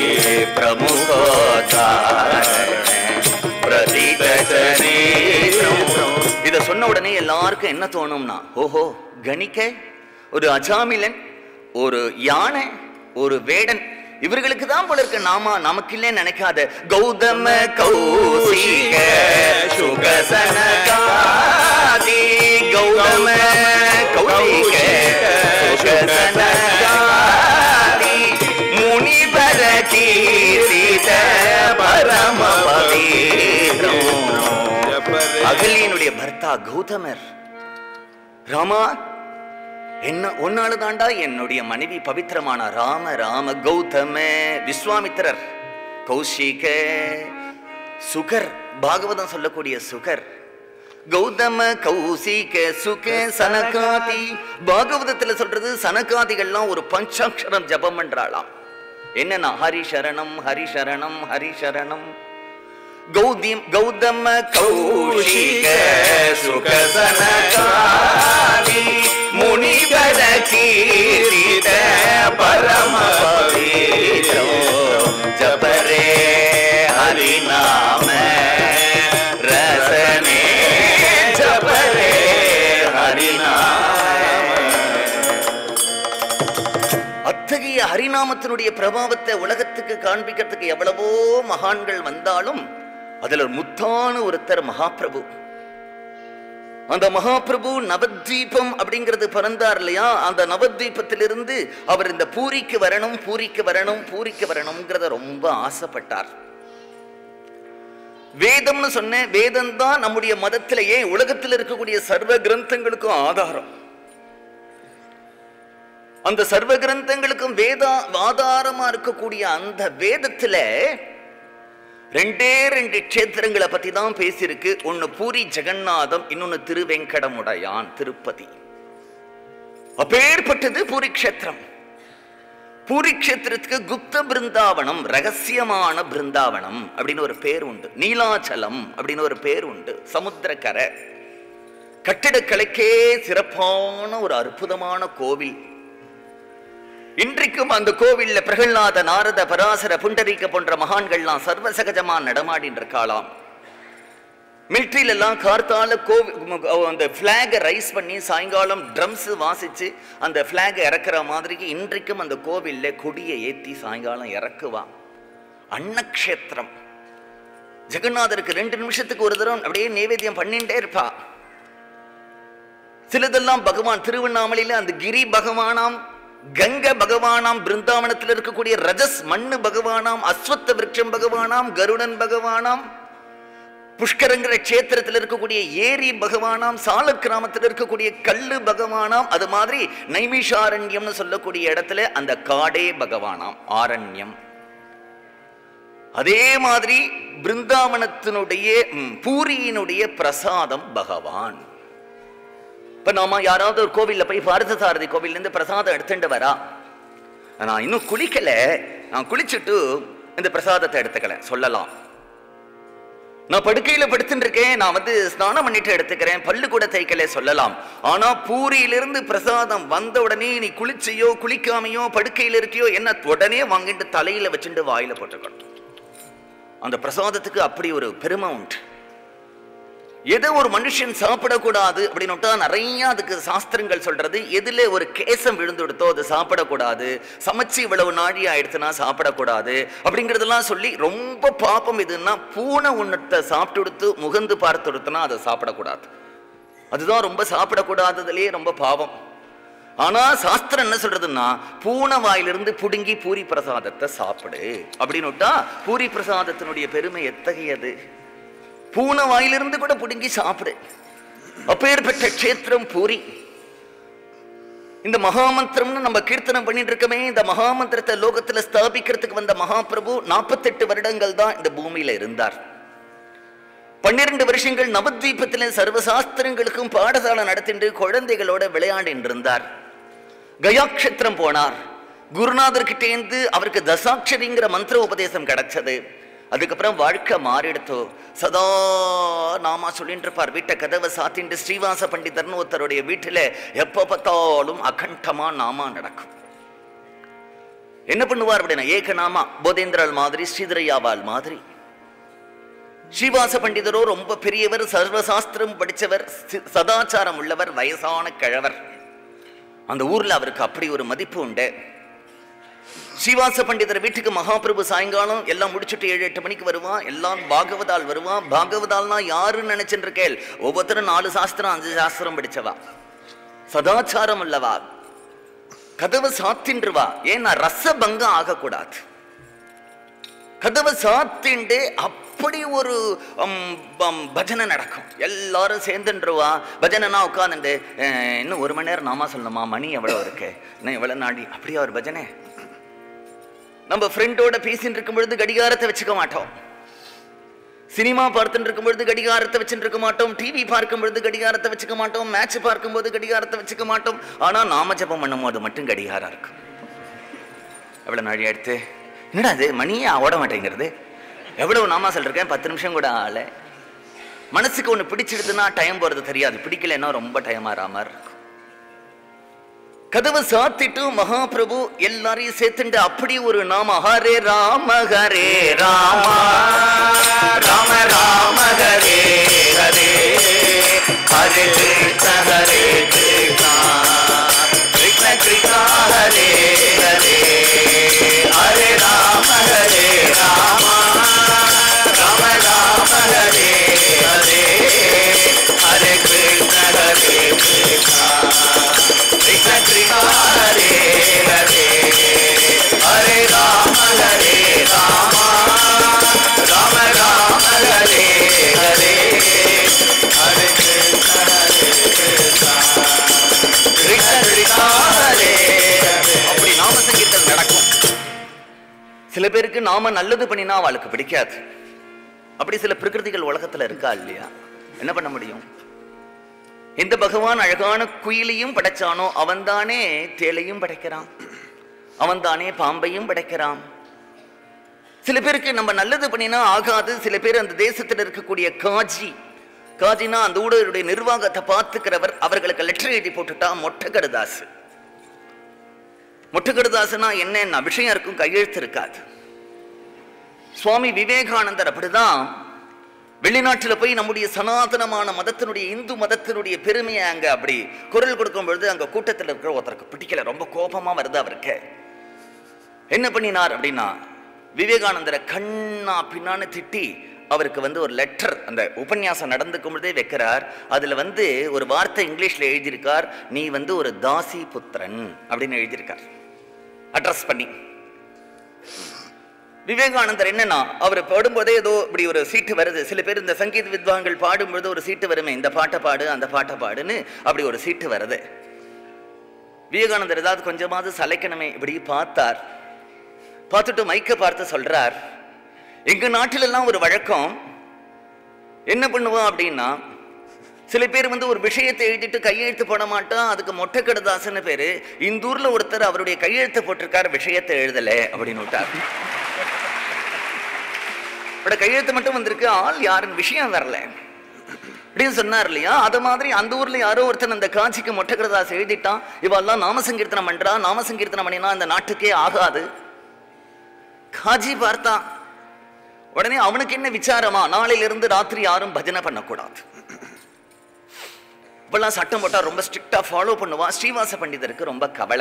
இத சொன்ன உடனே எல்லாருக்கும் என்ன தோணும்னா ஓஹோ கணிக்க ஒரு அஜாமிலன் ஒரு யானை ஒரு வேடன் இவர்களுக்கு தான் போல இருக்கு நாமா நமக்கு இல்லைன்னு நினைக்காத கௌதம கௌசிக சுகசனகாதி கௌதம கௌசிக சுகசனகாதி முனிபர கீர்த்தித பரம பவித்ரம் அகலியனுடைய பர்த்தா கௌதமர் ராமா என்ன ஒன்னால தாண்டா என்னுடைய மனைவி பவித்திரமான ராம ராம கௌதம விஸ்வாமித்திரர் கௌஷிக சுகர் பாகவதம் சொல்லக்கூடிய சுகர் கௌதம கௌசிக சுக சனகாதி பாகவதத்துல சொல்றது சனகாதிகள்லாம் ஒரு பஞ்சாட்சரம் ஜபம் பண்றாளாம் என்னன்னா ஹரி சரணம் ஹரி சரணம் ஹரி சரணம் கௌதிம் கௌதம கௌஷிக சுகசனகாரி முனிவர கீரித பரம பவித்ரோ ஜபரே ஹரிநாம ரசனே ஜபரே ஹரிநாம அத்தகைய ஹரிநாமத்தினுடைய பிரபாவத்தை உலகத்துக்கு காண்பிக்கிறதுக்கு எவ்வளவோ மகான்கள் வந்தாலும் அதுல ஒரு முத்தான ஒருத்தர் மகாபிரபு அந்த மகாபிரபு நவத்வீபம் அப்படிங்கிறது பிறந்தார் இல்லையா அந்த நவத்வீபத்திலிருந்து அவர் இந்த பூரிக்கு வரணும் பூரிக்கு வரணும் பூரிக்கு வரணுங்கிறத ரொம்ப ஆசைப்பட்டார் வேதம்னு சொன்னேன் வேதம் தான் நம்முடைய மதத்திலேயே உலகத்தில் இருக்கக்கூடிய சர்வ கிரந்தங்களுக்கும் ஆதாரம் அந்த சர்வ கிரந்தங்களுக்கும் வேதா ஆதாரமா இருக்கக்கூடிய அந்த வேதத்துல ரெண்டே ரெண்டு க்ஷேத்திரங்களை பத்தி தான் பேசியிருக்கு ஒன்னு பூரி ஜெகநாதம் இன்னொன்னு திருவெங்கடமுடையான் திருப்பதி அப்பேற்பட்டது பூரி க்ஷேத்திரம் பூரி க்ஷேத்திரத்துக்கு குப்த பிருந்தாவனம் ரகசியமான பிருந்தாவனம் அப்படின்னு ஒரு பேர் உண்டு நீலாச்சலம் அப்படின்னு ஒரு பேர் உண்டு சமுத்திரக்கரை கட்டிடக்கலைக்கே சிறப்பான ஒரு அற்புதமான கோவில் இன்றைக்கும் அந்த கோவில்ல பிரகலாத நாரத பராசர புண்டரீக போன்ற மகான்கள்லாம் சர்வசகஜமா நடமாடின்னு இருக்காளாம் மிலிட்ரியில எல்லாம் கார்த்தால கோவில் அந்த ஃபிளாகை ரைஸ் பண்ணி சாயங்காலம் ட்ரம்ஸ் வாசிச்சு அந்த ஃபிளாகை இறக்குற மாதிரிக்கு இன்றைக்கும் அந்த கோவில்ல கொடியை ஏத்தி சாயங்காலம் இறக்குவான் அன்னக்ஷேத்திரம் ஜெகநாதருக்கு ரெண்டு நிமிஷத்துக்கு ஒரு தரம் அப்படியே நைவேத்தியம் பண்ணிட்டே இருப்பா சிலதெல்லாம் பகவான் திருவண்ணாமலையில அந்த கிரி பகவானாம் கங்க பகவானாம் பிருந்தாவனத்தில் இருக்கக்கூடிய ரஜஸ் மண்ணு பகவானாம் அஸ்வத்த விருட்சம் பகவானாம் கருடன் பகவானாம் புஷ்கரங்கிற கஷேத்திரத்தில் இருக்கக்கூடிய ஏரி பகவானாம் சால கிராமத்தில் இருக்கக்கூடிய கல்லு பகவானாம் அது மாதிரி நைமிஷாரண்யம்னு சொல்லக்கூடிய இடத்துல அந்த காடே பகவானாம் ஆரண்யம் அதே மாதிரி பிருந்தாவனத்தினுடைய ம், பூரியினுடைய பிரசாதம் பகவான் இப்ப நாம யாராவது ஒரு கோவில்ல போய் பாரத சாரதி கோவில்ல இருந்து பிரசாதம் எடுத்துட்டு வரா நான் இன்னும் குளிக்கல நான் குளிச்சுட்டு இந்த பிரசாதத்தை எடுத்துக்கல சொல்லலாம் நான் படுக்கையில படுத்துட்டு இருக்கேன் நான் வந்து ஸ்நானம் பண்ணிட்டு எடுத்துக்கிறேன் பல்லு கூட தேய்க்கல சொல்லலாம் ஆனா பூரியிலிருந்து பிரசாதம் வந்த உடனே நீ குளிச்சியோ குளிக்காமையோ படுக்கையில இருக்கியோ என்ன உடனே வாங்கிட்டு தலையில வச்சுட்டு வாயில போட்டுக்கணும் அந்த பிரசாதத்துக்கு அப்படி ஒரு பெருமை உண்டு எதை ஒரு மனுஷன் சாப்பிடக்கூடாது அப்படின்னுட்டா நிறைய அதுக்கு சாஸ்திரங்கள் சொல்றது எதுல ஒரு கேசம் விழுந்துடுத்தோ அது சாப்பிடக்கூடாது சமைச்சு இவ்வளவு நாழி ஆயிடுச்சுன்னா சாப்பிடக்கூடாது அப்படிங்கிறதெல்லாம் சொல்லி ரொம்ப பாப்பம் எதுன்னா பூனை உன்னத்தை சாப்பிட்டு கொடுத்து முகந்து பார்த்து கொடுத்தனா அதை சாப்பிடக்கூடாது அதுதான் ரொம்ப சாப்பிடக்கூடாததுலயே ரொம்ப பாவம் ஆனா சாஸ்திரம் என்ன சொல்றதுன்னா பூனை வாயிலிருந்து புடுங்கி பூரி பிரசாதத்தை சாப்பிடு அப்படின்னுட்டா பூரி பிரசாதத்தினுடைய பெருமை எத்தகையது பூனை வாயிலிருந்து கூட புடுங்கி சாப்பிடு அப்பேற்பட்ட க்ஷேத்திரம் பூரி இந்த மகாமந்திரம்னு நம்ம கீர்த்தனம் பண்ணிட்டு இருக்கமே இந்த மகாமந்திரத்தை லோகத்துல ஸ்தாபிக்கிறதுக்கு வந்த மகாபிரபு நாற்பத்தெட்டு வருடங்கள் தான் இந்த பூமியில இருந்தார் பன்னிரண்டு வருஷங்கள் நவத்வீபத்தில் சர்வசாஸ்திரங்களுக்கும் பாடசாலை நடத்திட்டு குழந்தைகளோட விளையாடிட்டு இருந்தார் கயாக்ஷேத்திரம் போனார் குருநாதர்கிட்டேந்து அவருக்கு தசாட்சரிங்கிற மந்திர உபதேசம் கிடைச்சது அதுக்கப்புறம் வாழ்க்கை மாறிடுத்தோ சதா நாமா சொல்லிட்டு இருப்பார் வீட்டை கதவை சாத்திட்டு ஸ்ரீவாச பண்டிதர்னு ஒருத்தருடைய வீட்டில் எப்போ பார்த்தாலும் அகண்டமா நாமா நடக்கும் என்ன பண்ணுவார் அப்படின்னா ஏகநாமா போதேந்திரால் மாதிரி ஸ்ரீதரையாவால் மாதிரி ஸ்ரீவாச பண்டிதரோ ரொம்ப பெரியவர் சர்வசாஸ்திரம் படிச்சவர் சி- சதாச்சாரம் உள்ளவர் வயசான கிழவர் அந்த ஊர்ல அவருக்கு அப்படி ஒரு மதிப்பு உண்டு ஸ்ரீவாச பண்டிதர் வீட்டுக்கு மகாபிரபு சாயங்காலம் எல்லாம் முடிச்சுட்டு ஏழு எட்டு மணிக்கு வருவான் எல்லாம் பாகவதால் வருவான் பாகவதால்னா யாருன்னு நினைச்சுட்டு இருக்கேள் ஒவ்வொருத்தரும் நாலு சாஸ்திரம் அஞ்சு சாஸ்திரம் படிச்சவா சதாச்சாரம் உள்ளவா கதவை சாத்தின்றுவா ஏன்னா ரசபங்கம் ஆகக்கூடாது கதவை சாத்திண்டு அப்படி ஒரு ம், பம், பஜனை நடக்கும் எல்லாரும் சேர்ந்துருவா பஜனைனா உட்காந்துட்டு இன்னும் ஒரு மணி நேரம் நாமா சொல்லணுமா மணி எவ்வளோ இருக்கு இன்னும் எவ்வளோ நாடி அப்படியா ஒரு பஜனை நம்ம ஃப்ரெண்டோட பேசிட்டு இருக்கும் பொழுது கடிகாரத்தை வச்சுக்க மாட்டோம் சினிமா பார்த்துட்டு இருக்கும் பொழுது கடிகாரத்தை வச்சுட்டு இருக்க மாட்டோம் டிவி பார்க்கும் பொழுது கடிகாரத்தை வச்சுக்க மாட்டோம் மேட்ச் பார்க்கும்போது கடிகாரத்தை வச்சுக்க மாட்டோம் ஆனா நாம ஜெபம் பண்ணும்போது மட்டும் கடிகாரம் இருக்கும் எவ்வளோ நாழி எடுத்து என்னடா அது மணியே ஓட மாட்டேங்கிறது எவ்வளவு நாமா சொல்லிருக்கேன் பத்து நிமிஷம் கூட ஆள மனசுக்கு ஒன்று பிடிச்சிடுதுன்னா டைம் போகிறது தெரியாது பிடிக்கலைன்னா ரொம்ப டைம் ஆகிற மாதிரி இருக்கும் கதவை சாத்திட்டு மகாபிரபு எல்லாரையும் சேர்த்துட்டு அப்படி ஒரு நாம ஹரே ராம ஹரே ராமா ராம ராம ஹரே ஹரே ஹரே கிருஷ்ண ஹரே கிருஷ்ணா கிருஷ்ண கிருஷ்ணா ஹரே ஹரே ஹரே ராம ஹரே ராமா ராம ராம ஹரே ஹரே ஹரே கிருஷ்ண பேருக்கு நாம நல்லது பண்ணினா அவளுக்கு பிடிக்காது அப்படி சில பிரகிருதிகள் உலகத்துல இருக்கா இல்லையா என்ன பண்ண முடியும் எந்த பகவான் அழகான குயிலையும் படைச்சானோ அவன்தானே தேலையும் படைக்கிறான் அவன்தானே பாம்பையும் படைக்கிறான் சில பேருக்கு நம்ம நல்லது பண்ணினா ஆகாது சில பேர் அந்த தேசத்தில் இருக்கக்கூடிய காஜி காஜினா அந்த ஊடகருடைய நிர்வாகத்தை பார்த்துக்கிறவர் அவர்களுக்கு லெட்டர் எழுதி போட்டுட்டா மொட்டை கடுதாசு மொட்டை கடுதாசுனா என்னென்ன விஷயம் இருக்கும் கையெழுத்து இருக்காது சுவாமி விவேகானந்தர் அப்படிதான் வெளிநாட்டுல போய் நம்முடைய சனாதனமான மதத்தினுடைய இந்து மதத்தினுடைய பெருமையை அங்க அப்படி குரல் கொடுக்கும் பொழுது அங்க கூட்டத்தில் இருக்கிற ஒருத்தருக்கு பிடிக்கல ரொம்ப கோபமா வருது அவருக்கு என்ன பண்ணினார் அப்படின்னா விவேகானந்தரை கண்ணா பின்னான்னு திட்டி அவருக்கு வந்து ஒரு லெட்டர் அந்த உபன்யாசம் நடந்துக்கும் பொழுதே வைக்கிறார் அதுல வந்து ஒரு வார்த்தை இங்கிலீஷ்ல எழுதியிருக்கார் நீ வந்து ஒரு தாசி புத்திரன் அப்படின்னு எழுதியிருக்கார் அட்ரஸ் பண்ணி விவேகானந்தர் என்னன்னா அவர் பாடும்போதே ஏதோ இப்படி ஒரு சீட்டு வருது சில பேர் இந்த சங்கீத வித்வான்கள் பாடும்பொழுது ஒரு சீட்டு வருமே இந்த பாட்டை பாடு அந்த பாட்டை பாடுன்னு அப்படி ஒரு சீட்டு வருது விவேகானந்தர் ஏதாவது கொஞ்சமாவது சலைக்கணுமே இப்படி பார்த்தார் பார்த்துட்டு மைக்க பார்த்து சொல்றார் எங்க நாட்டில எல்லாம் ஒரு வழக்கம் என்ன பண்ணுவோம் அப்படின்னா சில பேர் வந்து ஒரு விஷயத்தை எழுதிட்டு கையெழுத்து போட மாட்டான் அதுக்கு மொட்டை கடுதாசன்னு பேரு இந்த ஊர்ல ஒருத்தர் அவருடைய கையெழுத்து போட்டிருக்கார் விஷயத்தை எழுதல அப்படின்னு விட்டார் அவரோட கையெழுத்து மட்டும் வந்திருக்கு ஆள் யாருன்னு விஷயம் வரல அப்படின்னு சொன்னார் இல்லையா அது மாதிரி அந்த ஊர்ல யாரோ ஒருத்தன் அந்த காட்சிக்கு மொட்டை கடுதாசு எழுதிட்டான் இவெல்லாம் நாம சங்கீர்த்தனம் பண்றா நாம சங்கீர்த்தனம் பண்ணினா இந்த நாட்டுக்கே ஆகாது காஜி பார்த்தான் உடனே அவனுக்கு என்ன விசாரமா நாளையிலிருந்து ராத்திரி யாரும் பஜனை பண்ணக்கூடாது இப்பெல்லாம் சட்டம் போட்டா ரொம்ப ஸ்ட்ரிக்டா ஃபாலோ பண்ணுவான் ஸ்ரீவாச பண்டிதருக்கு ரொம்ப கவலை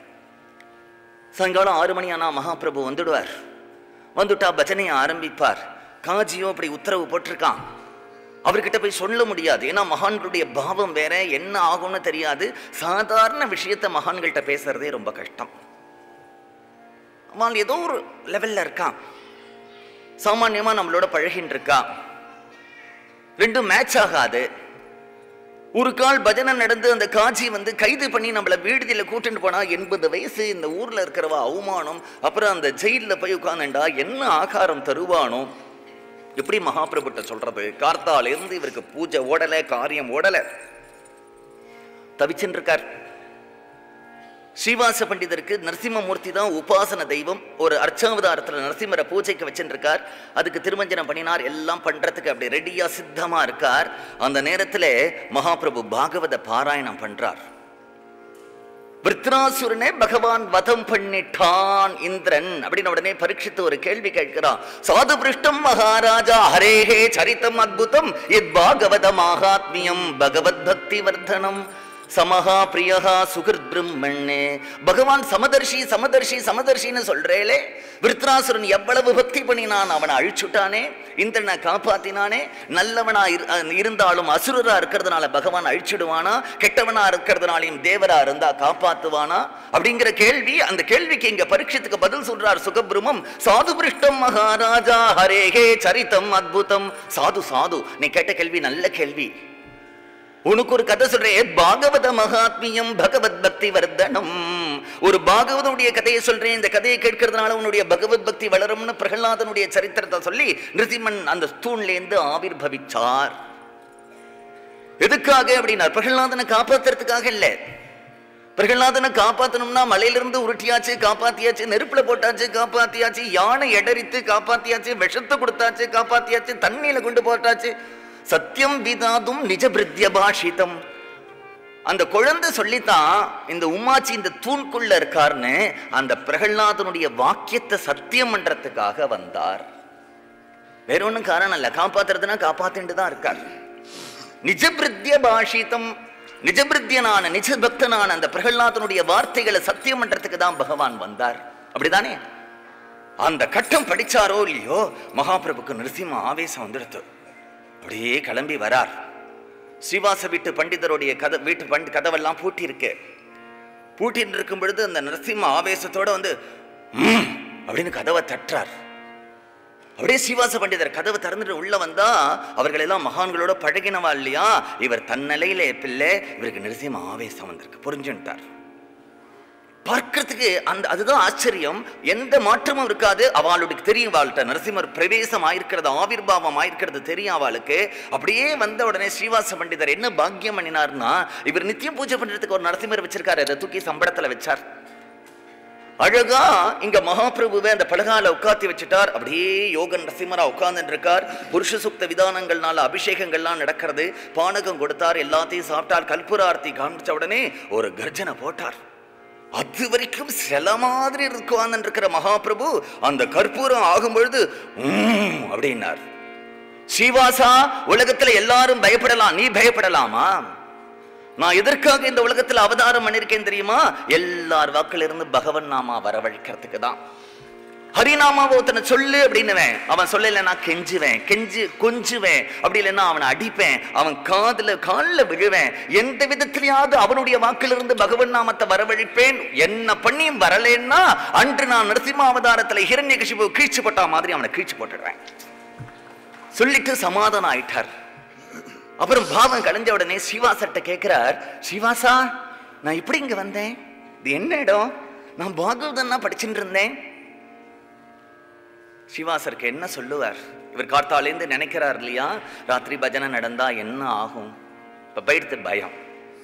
சாயங்காலம் ஆறு மணி ஆனா மகாபிரபு வந்துடுவார் வந்துட்டா பஜனையை ஆரம்பிப்பார் காஜியோ அப்படி உத்தரவு போட்டிருக்கான் அவர்கிட்ட போய் சொல்ல முடியாது ஏன்னா மகான்களுடைய பாவம் வேற என்ன ஆகும்னு தெரியாது சாதாரண விஷயத்த மகான்கள்ட்ட பேசுறதே ரொம்ப கஷ்டம் அவன் ஏதோ ஒரு லெவல்ல இருக்கான் சாமான்யமா நம்மளோட பழகின்னு இருக்கா ரெண்டும் மேட்ச் ஆகாது ஒரு கால் பஜனை நடந்து அந்த காட்சி வந்து கைது பண்ணி நம்மள வீடுதியில கூட்டிட்டு போனா எண்பது வயசு இந்த ஊர்ல இருக்கிறவ அவமானம் அப்புறம் அந்த ஜெயில்ல போய் உட்காந்துண்டா என்ன ஆகாரம் தருவானோ எப்படி மகாபிரபுட்ட சொல்றது கார்த்தால இருந்து இவருக்கு பூஜை ஓடல காரியம் ஓடல தவிச்சுட்டு இருக்கார் ஸ்ரீவாச பண்டிதருக்கு நரசிம்மமூர்த்தி தான் உபாசன தெய்வம் ஒரு அர்ச்சாவதாரத்தில் நரசிம்மரை பூஜைக்கு வச்சுட்டு இருக்கார் அதுக்கு திருமஞ்சனம் பண்ணினார் எல்லாம் பண்றதுக்கு அப்படி ரெடியா சித்தமா இருக்கார் அந்த நேரத்துல மகாபிரபு பாகவத பாராயணம் பண்றார் விருத்ராசுரனே பகவான் வதம் பண்ணிட்டான் இந்திரன் அப்படின்னு உடனே பரீட்சித்து ஒரு கேள்வி கேட்கிறான் சாது பிருஷ்டம் மகாராஜா ஹரேஹே சரிதம் அத்புதம் இத் பாகவத மகாத்மியம் பகவத் பக்தி வர்தனம் சமஹா பிரியஹா சுகிருத் பிரம்மண்ணே பகவான் சமதர்ஷி சமதர்ஷி சமதர்ஷின்னு சொல்றேலே விருத்ராசுரன் எவ்வளவு பக்தி பண்ணினான் அவனை அழிச்சுட்டானே இந்திரனை காப்பாத்தினானே நல்லவனா இரு- அஹ் இருந்தாலும் அசுரரா இருக்கிறதுனால பகவான் அழிச்சிடுவானா கெட்டவனா இருக்கிறதுனாலையும் தேவரா இருந்தா காப்பாத்துவானா அப்படிங்கிற கேள்வி அந்த கேள்விக்கு இங்க பரீட்சத்துக்கு பதில் சொல்றார் சுகபிரமம் சாது பிருஷ்டம் மகாராஜா ஹரேஹே சரிதம் அத்புதம் சாது சாது நீ கேட்ட கேள்வி நல்ல கேள்வி உனக்கு ஒரு கதை சொல்றேன் பாகவத மகாத்மியம் பகவத் பக்தி வர்தனம் ஒரு பாகவதனுடைய கதையை சொல்றேன் இந்த கதையை கேட்கறதுனால உன்னுடைய பகவத் பக்தி வளரும்னு பிரகலாதனுடைய சரித்திரத்தை சொல்லி நிருசிம்மன் அந்த ஸ்தூன்லேருந்து ஆவிர்பவிச்சார் எதுக்காக அப்படின்னா பிரகலாதனை காப்பாத்துறதுக்காக இல்ல பிரகலாதனை காப்பாத்தணும்னா மலையிலிருந்து உருட்டியாச்சு காப்பாத்தியாச்சு நெருப்புல போட்டாச்சு காப்பாத்தியாச்சு யானை எடரித்து காப்பாத்தியாச்சு விஷத்தை கொடுத்தாச்சு காப்பாத்தியாச்சு தண்ணியில கொண்டு போட்டாச்சு சத்தியம் விதாதும் நிஜ பிரித்ய பாஷிதம் அந்த குழந்தை சொல்லித்தான் இந்த உமாச்சி இந்த தூண்குள்ள இருக்காருன்னு அந்த பிரகலாதனுடைய வாக்கியத்தை சத்தியம் பண்றதுக்காக வந்தார் வேற ஒண்ணும் காரணம் இல்ல காப்பாத்துறதுன்னா காப்பாத்திட்டு தான் இருக்கார் நிஜபிருத்திய பாஷிதம் நிஜபிருத்தியனான நிஜ பக்தனான அந்த பிரகலாதனுடைய வார்த்தைகளை சத்தியம் பண்றதுக்கு தான் பகவான் வந்தார் அப்படிதானே அந்த கட்டம் படிச்சாரோ இல்லையோ மகாபிரபுக்கு நிருசிம்ம ஆவேசம் வந்துடுத்து அப்படியே கிளம்பி வரார் ஸ்ரீவாச வீட்டு பண்டிதருடைய கதை வீட்டு பண்டி கதவெல்லாம் பூட்டி இருக்கு பூட்டின்னு இருக்கும் பொழுது அந்த நரசிம்ம ஆவேசத்தோட வந்து "ம்" அப்படின்னு கதவை தட்டுறார் அப்படியே ஸ்ரீவாச பண்டிதர் கதவை திறந்துட்டு உள்ள வந்தா அவர்கள் எல்லாம் மகான்களோட பழகினவா இல்லையா இவர் தன்னலையில பிள்ளை இவருக்கு நரசிம்ம ஆவேசம் வந்திருக்கு புரிஞ்சுட்டார் பார்க்கறதுக்கு அந்த அதுதான் ஆச்சரியம் எந்த மாற்றமும் இருக்காது அவளுடைய தெரியும் அவள்கிட்ட நரசிம்மர் பிரவேசம் ஆயிருக்கிறது ஆவிர்வாவம் ஆயிருக்கிறது தெரியும் அவளுக்கு அப்படியே வந்த உடனே ஸ்ரீவாச பண்டிதர் என்ன பாக்கியம் பண்ணினார்னா இவர் நித்தியம் பூஜை பண்றதுக்கு ஒரு நரசிம்மர் வச்சிருக்காரு அதை தூக்கி சம்பளத்துல வச்சார் அழகா இங்க மகாபிரபுவை அந்த பலகால உட்காத்தி வச்சுட்டார் அப்படியே யோக நரசிம்மரா உட்கார்ந்துட்டு இருக்கார் புருஷ சுக்த விதானங்கள்னால அபிஷேகங்கள்லாம் நடக்கிறது பானகம் கொடுத்தார் எல்லாத்தையும் சாப்பிட்டார் கல்புரார்த்தி காமிச்ச உடனே ஒரு கர்ஜனை போட்டார் அது வரைக்கும் சில மாதிரி உட்கார்ந்துட்டு இருக்கிற மகாபிரபு அந்த கற்பூரம் ஆகும் பொழுது "உம்" அப்படின்னார் ஸ்ரீவாசா உலகத்துல எல்லாரும் பயப்படலாம் நீ பயப்படலாமா நான் எதற்காக இந்த உலகத்துல அவதாரம் பண்ணிருக்கேன் தெரியுமா எல்லார் வாக்குல இருந்து பகவன் நாமா வரவழைக்கிறதுக்கு தான் ஹரிநாமாவை ஒருத்தனை சொல்லு அப்படின்னுவேன் அவன் சொல்லல நான் கெஞ்சுவேன் கெஞ்சு கொஞ்சுவேன் அப்படி இல்லைன்னா அவனை அடிப்பேன் அவன் காதுல காலில் விழுவேன் எந்த விதத்திலேயாவது அவனுடைய வாக்கிலிருந்து பகவன் நாமத்தை வரவழைப்பேன் என்ன பண்ணியும் வரலேன்னா அன்று நான் நரசிம்ம அவதாரத்துல ஹிரண்ய கசிபு கீழ்ச்சி போட்டா மாதிரி அவனை கீழ்ச்சி போட்டுடுவேன் சொல்லிட்டு சமாதானம் ஆயிட்டார் அப்புறம் பாவம் கலைஞ்ச உடனே ஸ்ரீவாசர்கிட்ட கேட்கிறார் ஸ்ரீவாசா நான் இப்படி இங்க வந்தேன் இது என்ன இடம் நான் பாகவதன்னா படிச்சுட்டு இருந்தேன் ஸ்ரீவாசருக்கு என்ன சொல்லுவார் இவர் காத்தாலேருந்து நினைக்கிறார் இல்லையா ராத்திரி பஜனை நடந்தா என்ன ஆகும் இப்ப போயிடுத்து பயம்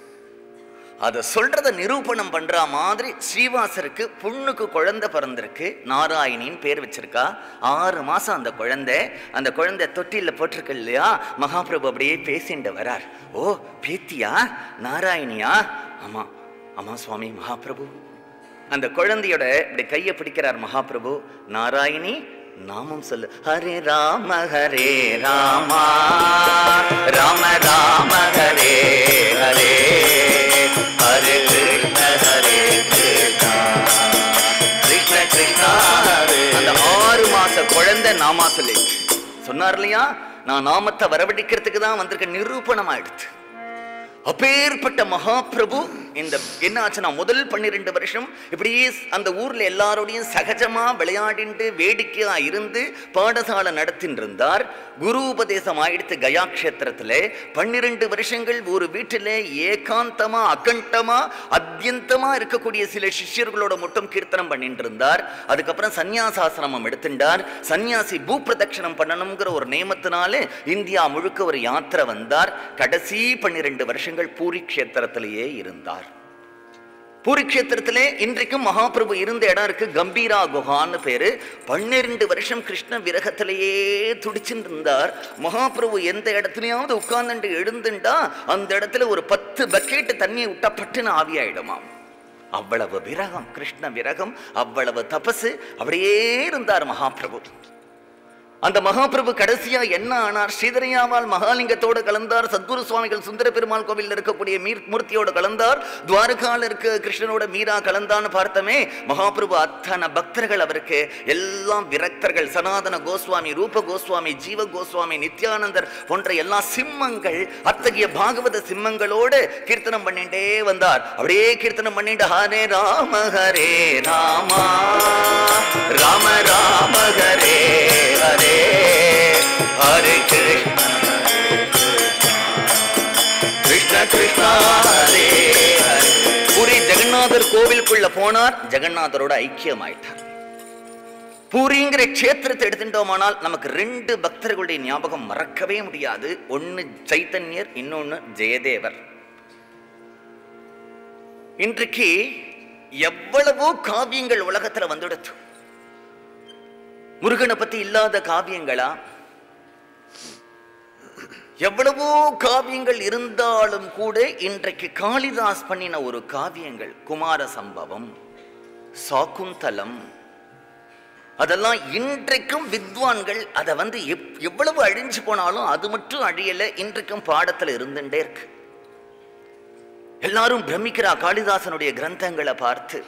அதை சொல்றத நிரூபணம் பண்ற மாதிரி ஸ்ரீவாசருக்கு பொண்ணுக்கு குழந்தை பிறந்திருக்கு நாராயணின்னு பேர் வச்சிருக்கா ஆறு மாசம் அந்த குழந்தை அந்த குழந்தை தொட்டில போட்டிருக்கு இல்லையா மகாபிரபு அப்படியே பேசிண்டு வரார் ஓ பேத்தியா நாராயணியா ஆமா ஆமா சுவாமி மகாபிரபு அந்த குழந்தையோட இப்படி கையை பிடிக்கிறார் மகாபிரபு நாராயணி நாமம் சொல்லு ஹரே ராம ஹரே ராமா ராம ராம ஹரே ஹரே ஹரே கிருஷ்ண ஹரே கிருஷ்ணா கிருஷ்ண கிருஷ்ணா ஹரே அந்த ஆறு மாச குழந்தை நாமா சொல்லி சொன்னார் இல்லையா நான் நாமத்தை வரவழைக்கிறதுக்கு தான் வந்திருக்க நிரூபணம் ஆயிடுச்சு அப்பேற்பட்ட மகாபிரபு இந்த என்ன ஆச்சுன்னா முதல் பன்னிரெண்டு வருஷம் இப்படியே அந்த ஊர்ல எல்லாரோடையும் சகஜமா விளையாடிண்டு வேடிக்கையா இருந்து பாடசாலை நடத்தின்னு இருந்தார் குரு உபதேசம் ஆயிடுத்து கயா கஷேத்திரத்துல பன்னிரெண்டு வருஷங்கள் ஒரு வீட்டிலே ஏகாந்தமா அகண்டமா அத்தியந்தமா இருக்கக்கூடிய சில சிஷ்யர்களோட மட்டும் கீர்த்தனம் பண்ணிட்டு இருந்தார் அதுக்கப்புறம் சந்நியாசாசிரமம் எடுத்துட்டார் சன்னியாசி பூப்பிரதட்சணம் பண்ணணுங்கிற ஒரு நியமத்தினால இந்தியா முழுக்க ஒரு யாத்திரை வந்தார் கடைசி பன்னிரெண்டு வருஷங்கள் பூரி க்ஷேத்திரத்திலேயே இருந்தார் பூரி க்ஷேத்திரத்திலே இன்றைக்கும் மகாபிரபு இருந்த இடம் இருக்கு கம்பீரா குஹான்னு பேரு பன்னிரண்டு வருஷம் கிருஷ்ண விரகத்திலேயே துடிச்சுட்டு இருந்தார் மகாபிரபு எந்த இடத்துலயாவது உட்கார்ந்துட்டு எழுந்துண்டா அந்த இடத்துல ஒரு பத்து பக்கெட் தண்ணியை விட்டா பட்டுன்னு ஆவியாயிடுமாம் அவ்வளவு விரகம் கிருஷ்ண விரகம் அவ்வளவு தபசு அப்படியே இருந்தார் மகாபிரபு அந்த மகாபிரபு கடைசியா என்ன ஆனார் ஸ்ரீதரையாவால் மகாலிங்கத்தோடு கலந்தார் சத்குரு சுவாமிகள் சுந்தர பெருமாள் கோவில்ல இருக்கக்கூடிய மீர் மூர்த்தியோட கலந்தார் துவாரகால இருக்க கிருஷ்ணனோட மீரா கலந்தான்னு பார்த்தமே மகாபிரபு அத்தனை பக்தர்கள் அவருக்கு எல்லாம் விரக்தர்கள் சனாதன கோஸ்வாமி ரூப கோஸ்வாமி ஜீவ கோஸ்வாமி நித்யானந்தர் போன்ற எல்லா சிம்மங்கள் அத்தகைய பாகவத சிம்மங்களோடு கீர்த்தனம் பண்ணிட்டே வந்தார் அப்படியே கீர்த்தனம் பண்ணிட்டு ஹரே ராம ஹரே ராமா ராம ராம ஹரே ஹரே ஹரே கிருஷ்ண கிருஷ்ண கிருஷ்ணா ஹரே ஹரே பூரி ஜெகநாதர் கோவிலுக்குள்ள போனார் ஜெகநாதரோட ஐக்கியமாயிட்டார் பூரிங்கிற க்ஷேத்திரத்தை எடுத்துட்டோமானால் நமக்கு ரெண்டு பக்தர்களுடைய ஞாபகம் மறக்கவே முடியாது ஒன்னு சைத்தன்யர் இன்னொன்னு ஜெயதேவர் இன்றைக்கு எவ்வளவோ காவியங்கள் உலகத்துல வந்துடுச்சு முருகனை பத்தி இல்லாத காவியங்களா எவ்வளவோ காவியங்கள் இருந்தாலும் கூட இன்றைக்கு காளிதாஸ் பண்ணின ஒரு காவியங்கள் குமார சம்பவம் சாக்குந்தலம் அதெல்லாம் இன்றைக்கும் வித்வான்கள் அதை வந்து எப்- எவ்வளவு அழிஞ்சு போனாலும் அது மட்டும் அழியல இன்றைக்கும் பாடத்துல இருந்துட்டே இருக்கு எல்லாரும் பிரமிக்கிறா காளிதாசனுடைய கிரந்தங்களை பார்த்து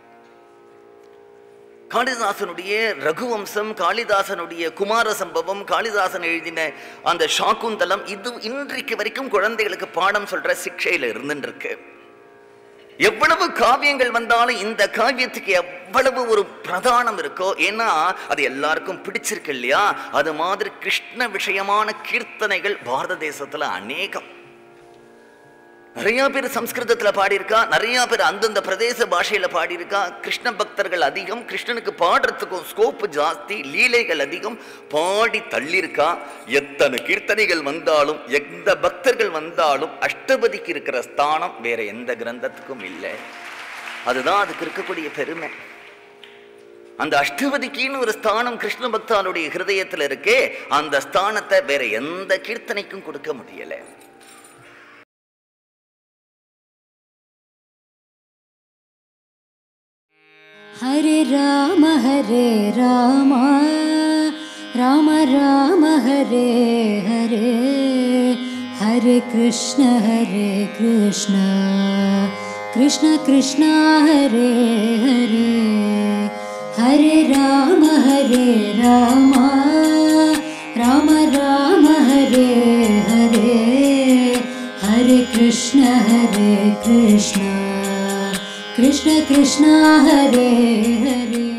காளிதாசனுடைய ரகுவம்சம் காளிதாசனுடைய குமார சம்பவம் காளிதாசன் எழுதின அந்த ஷாக்குந்தலம் இது இன்றைக்கு வரைக்கும் குழந்தைகளுக்கு பாடம் சொல்ற சிக்ஷையில இருந்துட்டு இருக்கு எவ்வளவு காவியங்கள் வந்தாலும் இந்த காவியத்துக்கு எவ்வளவு ஒரு பிரதானம் இருக்கோ ஏன்னா அது எல்லாருக்கும் பிடிச்சிருக்கு இல்லையா அது மாதிரி கிருஷ்ண விஷயமான கீர்த்தனைகள் பாரத தேசத்துல அநேகம் நிறைய பேர் சம்ஸ்கிருதத்துல பாடியிருக்கா நிறைய பேர் அந்தந்த பிரதேச பாஷையில பாடியிருக்கா கிருஷ்ண பக்தர்கள் அதிகம் கிருஷ்ணனுக்கு பாடுறதுக்கும் ஸ்கோப் ஜாஸ்தி லீலைகள் அதிகம் பாடி தள்ளியிருக்கா எத்தனை கீர்த்தனைகள் வந்தாலும் எந்த பக்தர்கள் வந்தாலும் அஷ்டபதிக்கு இருக்கிற ஸ்தானம் வேற எந்த கிரந்தத்துக்கும் இல்லை அதுதான் அதுக்கு இருக்கக்கூடிய பெருமை அந்த அஷ்டபதிக்குன்னு ஒரு ஸ்தானம் கிருஷ்ண பக்தானுடைய ஹிருதயத்துல இருக்கே அந்த ஸ்தானத்தை வேற எந்த கீர்த்தனைக்கும் கொடுக்க முடியல हरे राम हरे राम राम राम हरे हरे हरे कृष्ण हरे कृष्ण कृष्ण कृष्ण हरे हरे हरे राम हरे राम राम राम हरे हरे हरे कृष्ण हरे कृष्ण कृष्ण कृष्ण हरे हरे